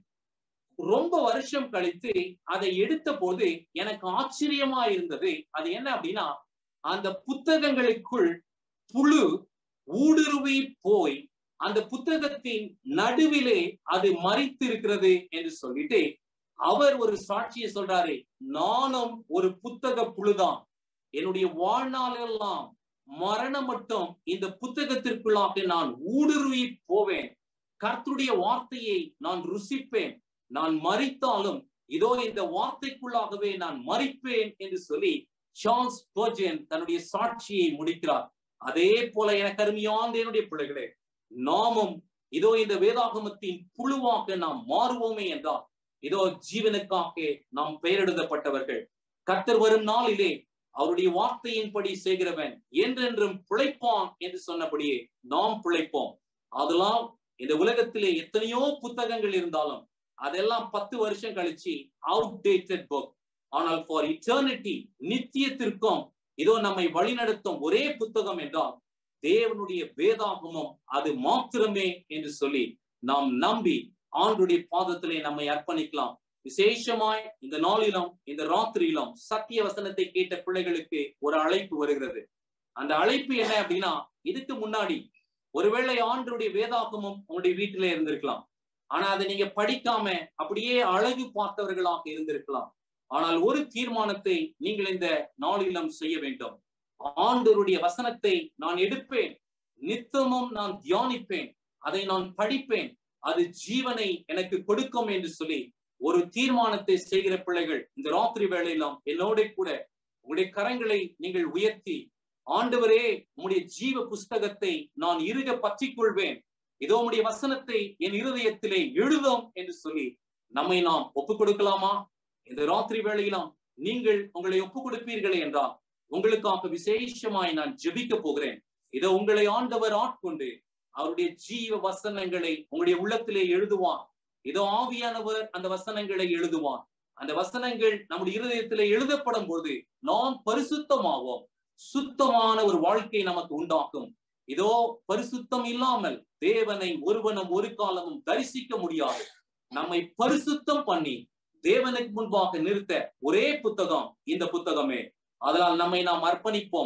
ரொம்ப வருஷம் கழித்து அதை எடுத்த போது எனக்கு ஆச்சரியமா இருந்தது அது என்ன அப்படின்னா அந்த புத்தகங்களுக்குள் புழு ஊடுருவி போய் அந்த புத்தகத்தின் நடுவிலே அது மறைத்து இருக்கிறது என்று சொல்லிட்டு அவர் ஒரு சாட்சியை சொல்றாரு நானும் ஒரு புத்தக புழுதான் என்னுடைய வாழ்நாளெல்லாம் மரணம் மட்டும் இந்த புத்தகத்திற்குள்ளாக நான் ஊடுருவி போவேன் கர்த்துடைய வார்த்தையை நான் ருசிப்பேன் நான் மறித்தாலும் இதோ இந்த வார்த்தைக்குள்ளாகவே நான் மறிப்பேன் என்று சொல்லி சார்ல்ஸ் பர்ஜன் தன்னுடைய சாட்சியை முடிக்கிறார் அதே போல எனக்கு அருமையாந்த என்னுடைய பிள்ளைகளே நாமும் இதோ இந்த வேதாகமத்தின் புழுவாக நாம் மாறுவோமே என்றால் இதோ ஜீவனுக்காக நாம் பெயரெழுதப்பட்டவர்கள் கர்த்தர் வரும் நாளிலே அவருடைய வார்த்தையின்படி செய்கிறவன் என்றென்றும் பிழைப்பான் என்று சொன்னபடியே நாம் பிழைப்போம் அதெல்லாம் இந்த உலகத்திலே எத்தனையோ புத்தகங்கள் இருந்தாலும் அதெல்லாம் பத்து வருஷம் கழிச்சு அவுட் டேட்டட் புக் ஆனால் ஃபார் இட்டர்னிட்டி நித்தியத்திற்கும் இதோ நம்மை வழிநடத்தும் ஒரே புத்தகம் என்றால் தேவனுடைய வேதாகமம் அது மாத்திரமே என்று சொல்லி நாம் நம்பி ஆண்டுடைய பாதத்திலே நம்மை அர்ப்பணிக்கலாம் விசேஷமாய் இந்த நாளிலும் இந்த ராத்திரியிலும் சத்திய வசனத்தை கேட்ட பிள்ளைகளுக்கு ஒரு அழைப்பு வருகிறது அந்த அழைப்பு என்ன அப்படின்னா இதுக்கு முன்னாடி ஒருவேளை ஆண்டுடைய வேதாகமம் உங்களுடைய வீட்டிலே இருந்திருக்கலாம் ஆனா அதை நீங்க படிக்காம அப்படியே அழகு பார்த்தவர்களாக இருந்திருக்கலாம் ஆனால் ஒரு தீர்மானத்தை நீங்கள் இந்த நாளிலும் செய்ய வேண்டும் ஆண்டவருடைய வசனத்தை நான் எடுப்பேன் நித்தமும் நான் தியானிப்பேன் அதை நான் படிப்பேன் அது ஜீவனை எனக்கு கொடுக்கும் என்று சொல்லி ஒரு தீர்மானத்தை செய்கிற பிள்ளைகள் இந்த ராத்திரி வேளையிலும் என்னோட கூட உங்களுடைய கரங்களை நீங்கள் உயர்த்தி ஆண்டவரே உங்களுடைய ஜீவ புஸ்தகத்தை நான் இருக பற்றிக் கொள்வேன் இதோ உடைய வசனத்தை என் இருதயத்திலே எழுதும் என்று சொல்லி நம்மை நாம் ஒப்புக் கொடுக்கலாமா இந்த ராத்திரி வேளையிலும் நீங்கள் உங்களை ஒப்புக் கொடுப்பீர்களே என்றால் உங்களுக்காக விசேஷமாய் நான் ஜெபிக்க போகிறேன் இதோ உங்களை ஆண்டவர் ஆட்கொண்டு அவருடைய ஜீவ வசனங்களை உங்களுடைய உள்ளத்திலே எழுதுவான் இதோ ஆவியானவர் அந்த வசனங்களை எழுதுவான் அந்த வசனங்கள் நம்முடைய இருதயத்திலே எழுதப்படும் பொழுது நாம் பரிசுத்தமாவோம் சுத்தமான ஒரு வாழ்க்கை நமக்கு உண்டாக்கும் இதோ பரிசுத்தம் இல்லாமல் தேவனை ஒருவனும் ஒரு காலமும் தரிசிக்க முடியாது நம்மை பரிசுத்தம் பண்ணி தேவனுக்கு முன்பாக நிறுத்த ஒரே புத்தகம் இந்த புத்தகமே அதனால் நம்மை நாம் அர்ப்பணிப்போம்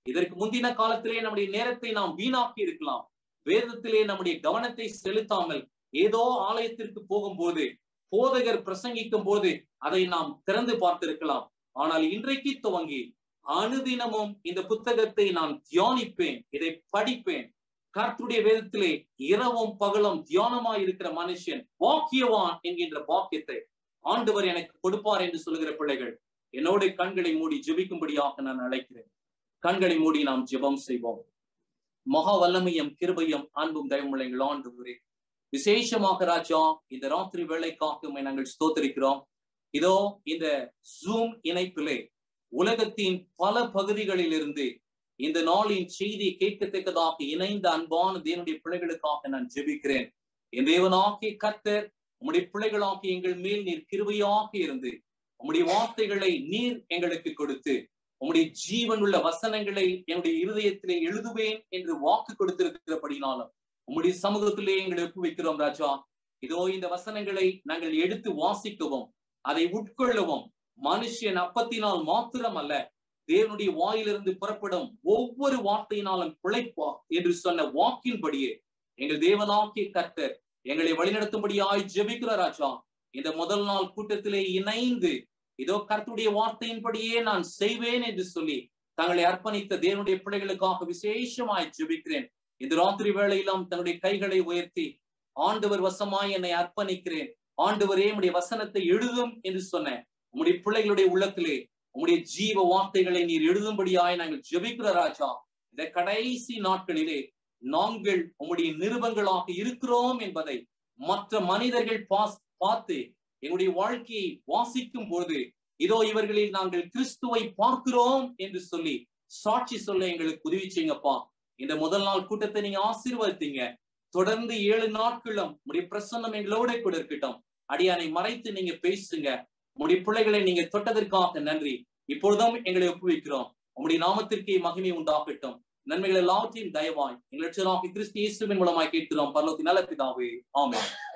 இதற்கு முந்தின காலத்திலே நம்முடைய நேரத்தை நாம் வீணாக்கி இருக்கலாம் வேதத்திலே நம்முடைய கவனத்தை செலுத்தாமல் ஏதோ ஆலயத்திற்கு போகும்போது போதகர் பிரசங்கிக்கும் போது அதை நாம் திறந்து பார்த்திருக்கலாம் ஆனால் இன்றைக்கு துவங்கி அனுதினமும் இந்த புத்தகத்தை நான் தியானிப்பேன் இதை படிப்பேன் கர்த்துடைய வேதத்திலே இரவும் பகலும் தியானமாய் இருக்கிற மனுஷன் வாக்கியவான் என்கின்ற வாக்கியத்தை ஆண்டவர் எனக்கு கொடுப்பார் என்று சொல்லுகிற பிள்ளைகள் என்னோட கண்களை மூடி ஜெபிக்கும்படியாக நான் அழைக்கிறேன் கண்களை மூடி நாம் ஜெபம் செய்வோம் மகா வல்லமையும் கிருபையும் அன்பும் தயமுள்ள ஆண்டு விசேஷமாக ராஜா இந்த ராத்திரி வேலைக்காக நாங்கள் ஸ்தோத்தரிக்கிறோம் இதோ இந்த ஜூம் இணைப்பிலே உலகத்தின் பல பகுதிகளில் இருந்து இந்த நாளின் செய்தி கேட்கத்தக்கதாக இணைந்த அன்பான தேவனுடைய பிள்ளைகளுக்காக நான் ஜெபிக்கிறேன் என் தேவனாகிய கத்தர் உம்முடைய பிள்ளைகளாகி எங்கள் மேல் நீர் கிருபையாக இருந்து உம்முடைய வார்த்தைகளை நீர் எங்களுக்கு கொடுத்து உம்முடைய ஜீவன் உள்ள வசனங்களை என்னுடைய இருதயத்திலே எழுதுவேன் என்று வாக்கு கொடுத்திருக்கிறபடினாலும் உம்முடைய சமூகத்திலே எங்களை ஒப்புவிக்கிறோம் ராஜா இதோ இந்த வசனங்களை நாங்கள் எடுத்து வாசிக்கவும் அதை உட்கொள்ளவும் மனுஷன் அப்பத்தினால் மாத்திரம் அல்ல தேவனுடைய வாயிலிருந்து புறப்படும் ஒவ்வொரு வார்த்தையினாலும் பிழைப்பா என்று சொன்ன வாக்கின்படியே எங்கள் தேவனாக்கிய கர்த்தர் எங்களை வழிநடத்தும்படியாய் ஜெபிக்கிற ராஜா இந்த முதல் நாள் கூட்டத்திலே இணைந்து இதோ கர்த்துடைய வார்த்தையின்படியே நான் செய்வேன் என்று சொல்லி தங்களை அர்ப்பணித்த தேவனுடைய பிள்ளைகளுக்காக விசேஷமாய் ஜெபிக்கிறேன் இந்த ராத்திரி வேளையிலும் தன்னுடைய கைகளை உயர்த்தி ஆண்டவர் வசமாய் என்னை அர்ப்பணிக்கிறேன் ஆண்டவரே உடைய வசனத்தை எழுதும் என்று சொன்ன உம்முடைய பிள்ளைகளுடைய உள்ளத்திலே உம்முடைய ஜீவ வார்த்தைகளை நீர் எழுதும்படியாய் நாங்கள் ஜெபிக்கிற ராஜா இந்த கடைசி நாட்களிலே நாங்கள் உம்முடைய நிருபங்களாக இருக்கிறோம் என்பதை மற்ற மனிதர்கள் பாஸ் பார்த்து எங்களுடைய வாழ்க்கையை வாசிக்கும் பொழுது இதோ இவர்களில் நாங்கள் கிறிஸ்துவை பார்க்கிறோம் என்று சொல்லி சாட்சி சொல்ல எங்களுக்கு உதவி செய்யுங்கப்பா இந்த முதல் நாள் கூட்டத்தை நீங்க ஆசீர்வதித்தீங்க தொடர்ந்து ஏழு நாட்களும் உடைய பிரசன்னம் எங்களோட கூட இருக்கட்டும் அடியானை மறைத்து நீங்க பேசுங்க உடைய பிள்ளைகளை நீங்க தொட்டதற்காக நன்றி இப்பொழுதும் எங்களை ஒப்புவிக்கிறோம் உங்களுடைய நாமத்திற்கே மகிமை உண்டாகட்டும் நன்மைகள் எல்லாவற்றையும் தயவாய் எங்கள் கிறிஸ்து இயேசுவின் மூலமாய் கேட்கிறோம் பரலோகத்தின் நல்ல பிதாவே ஆமென்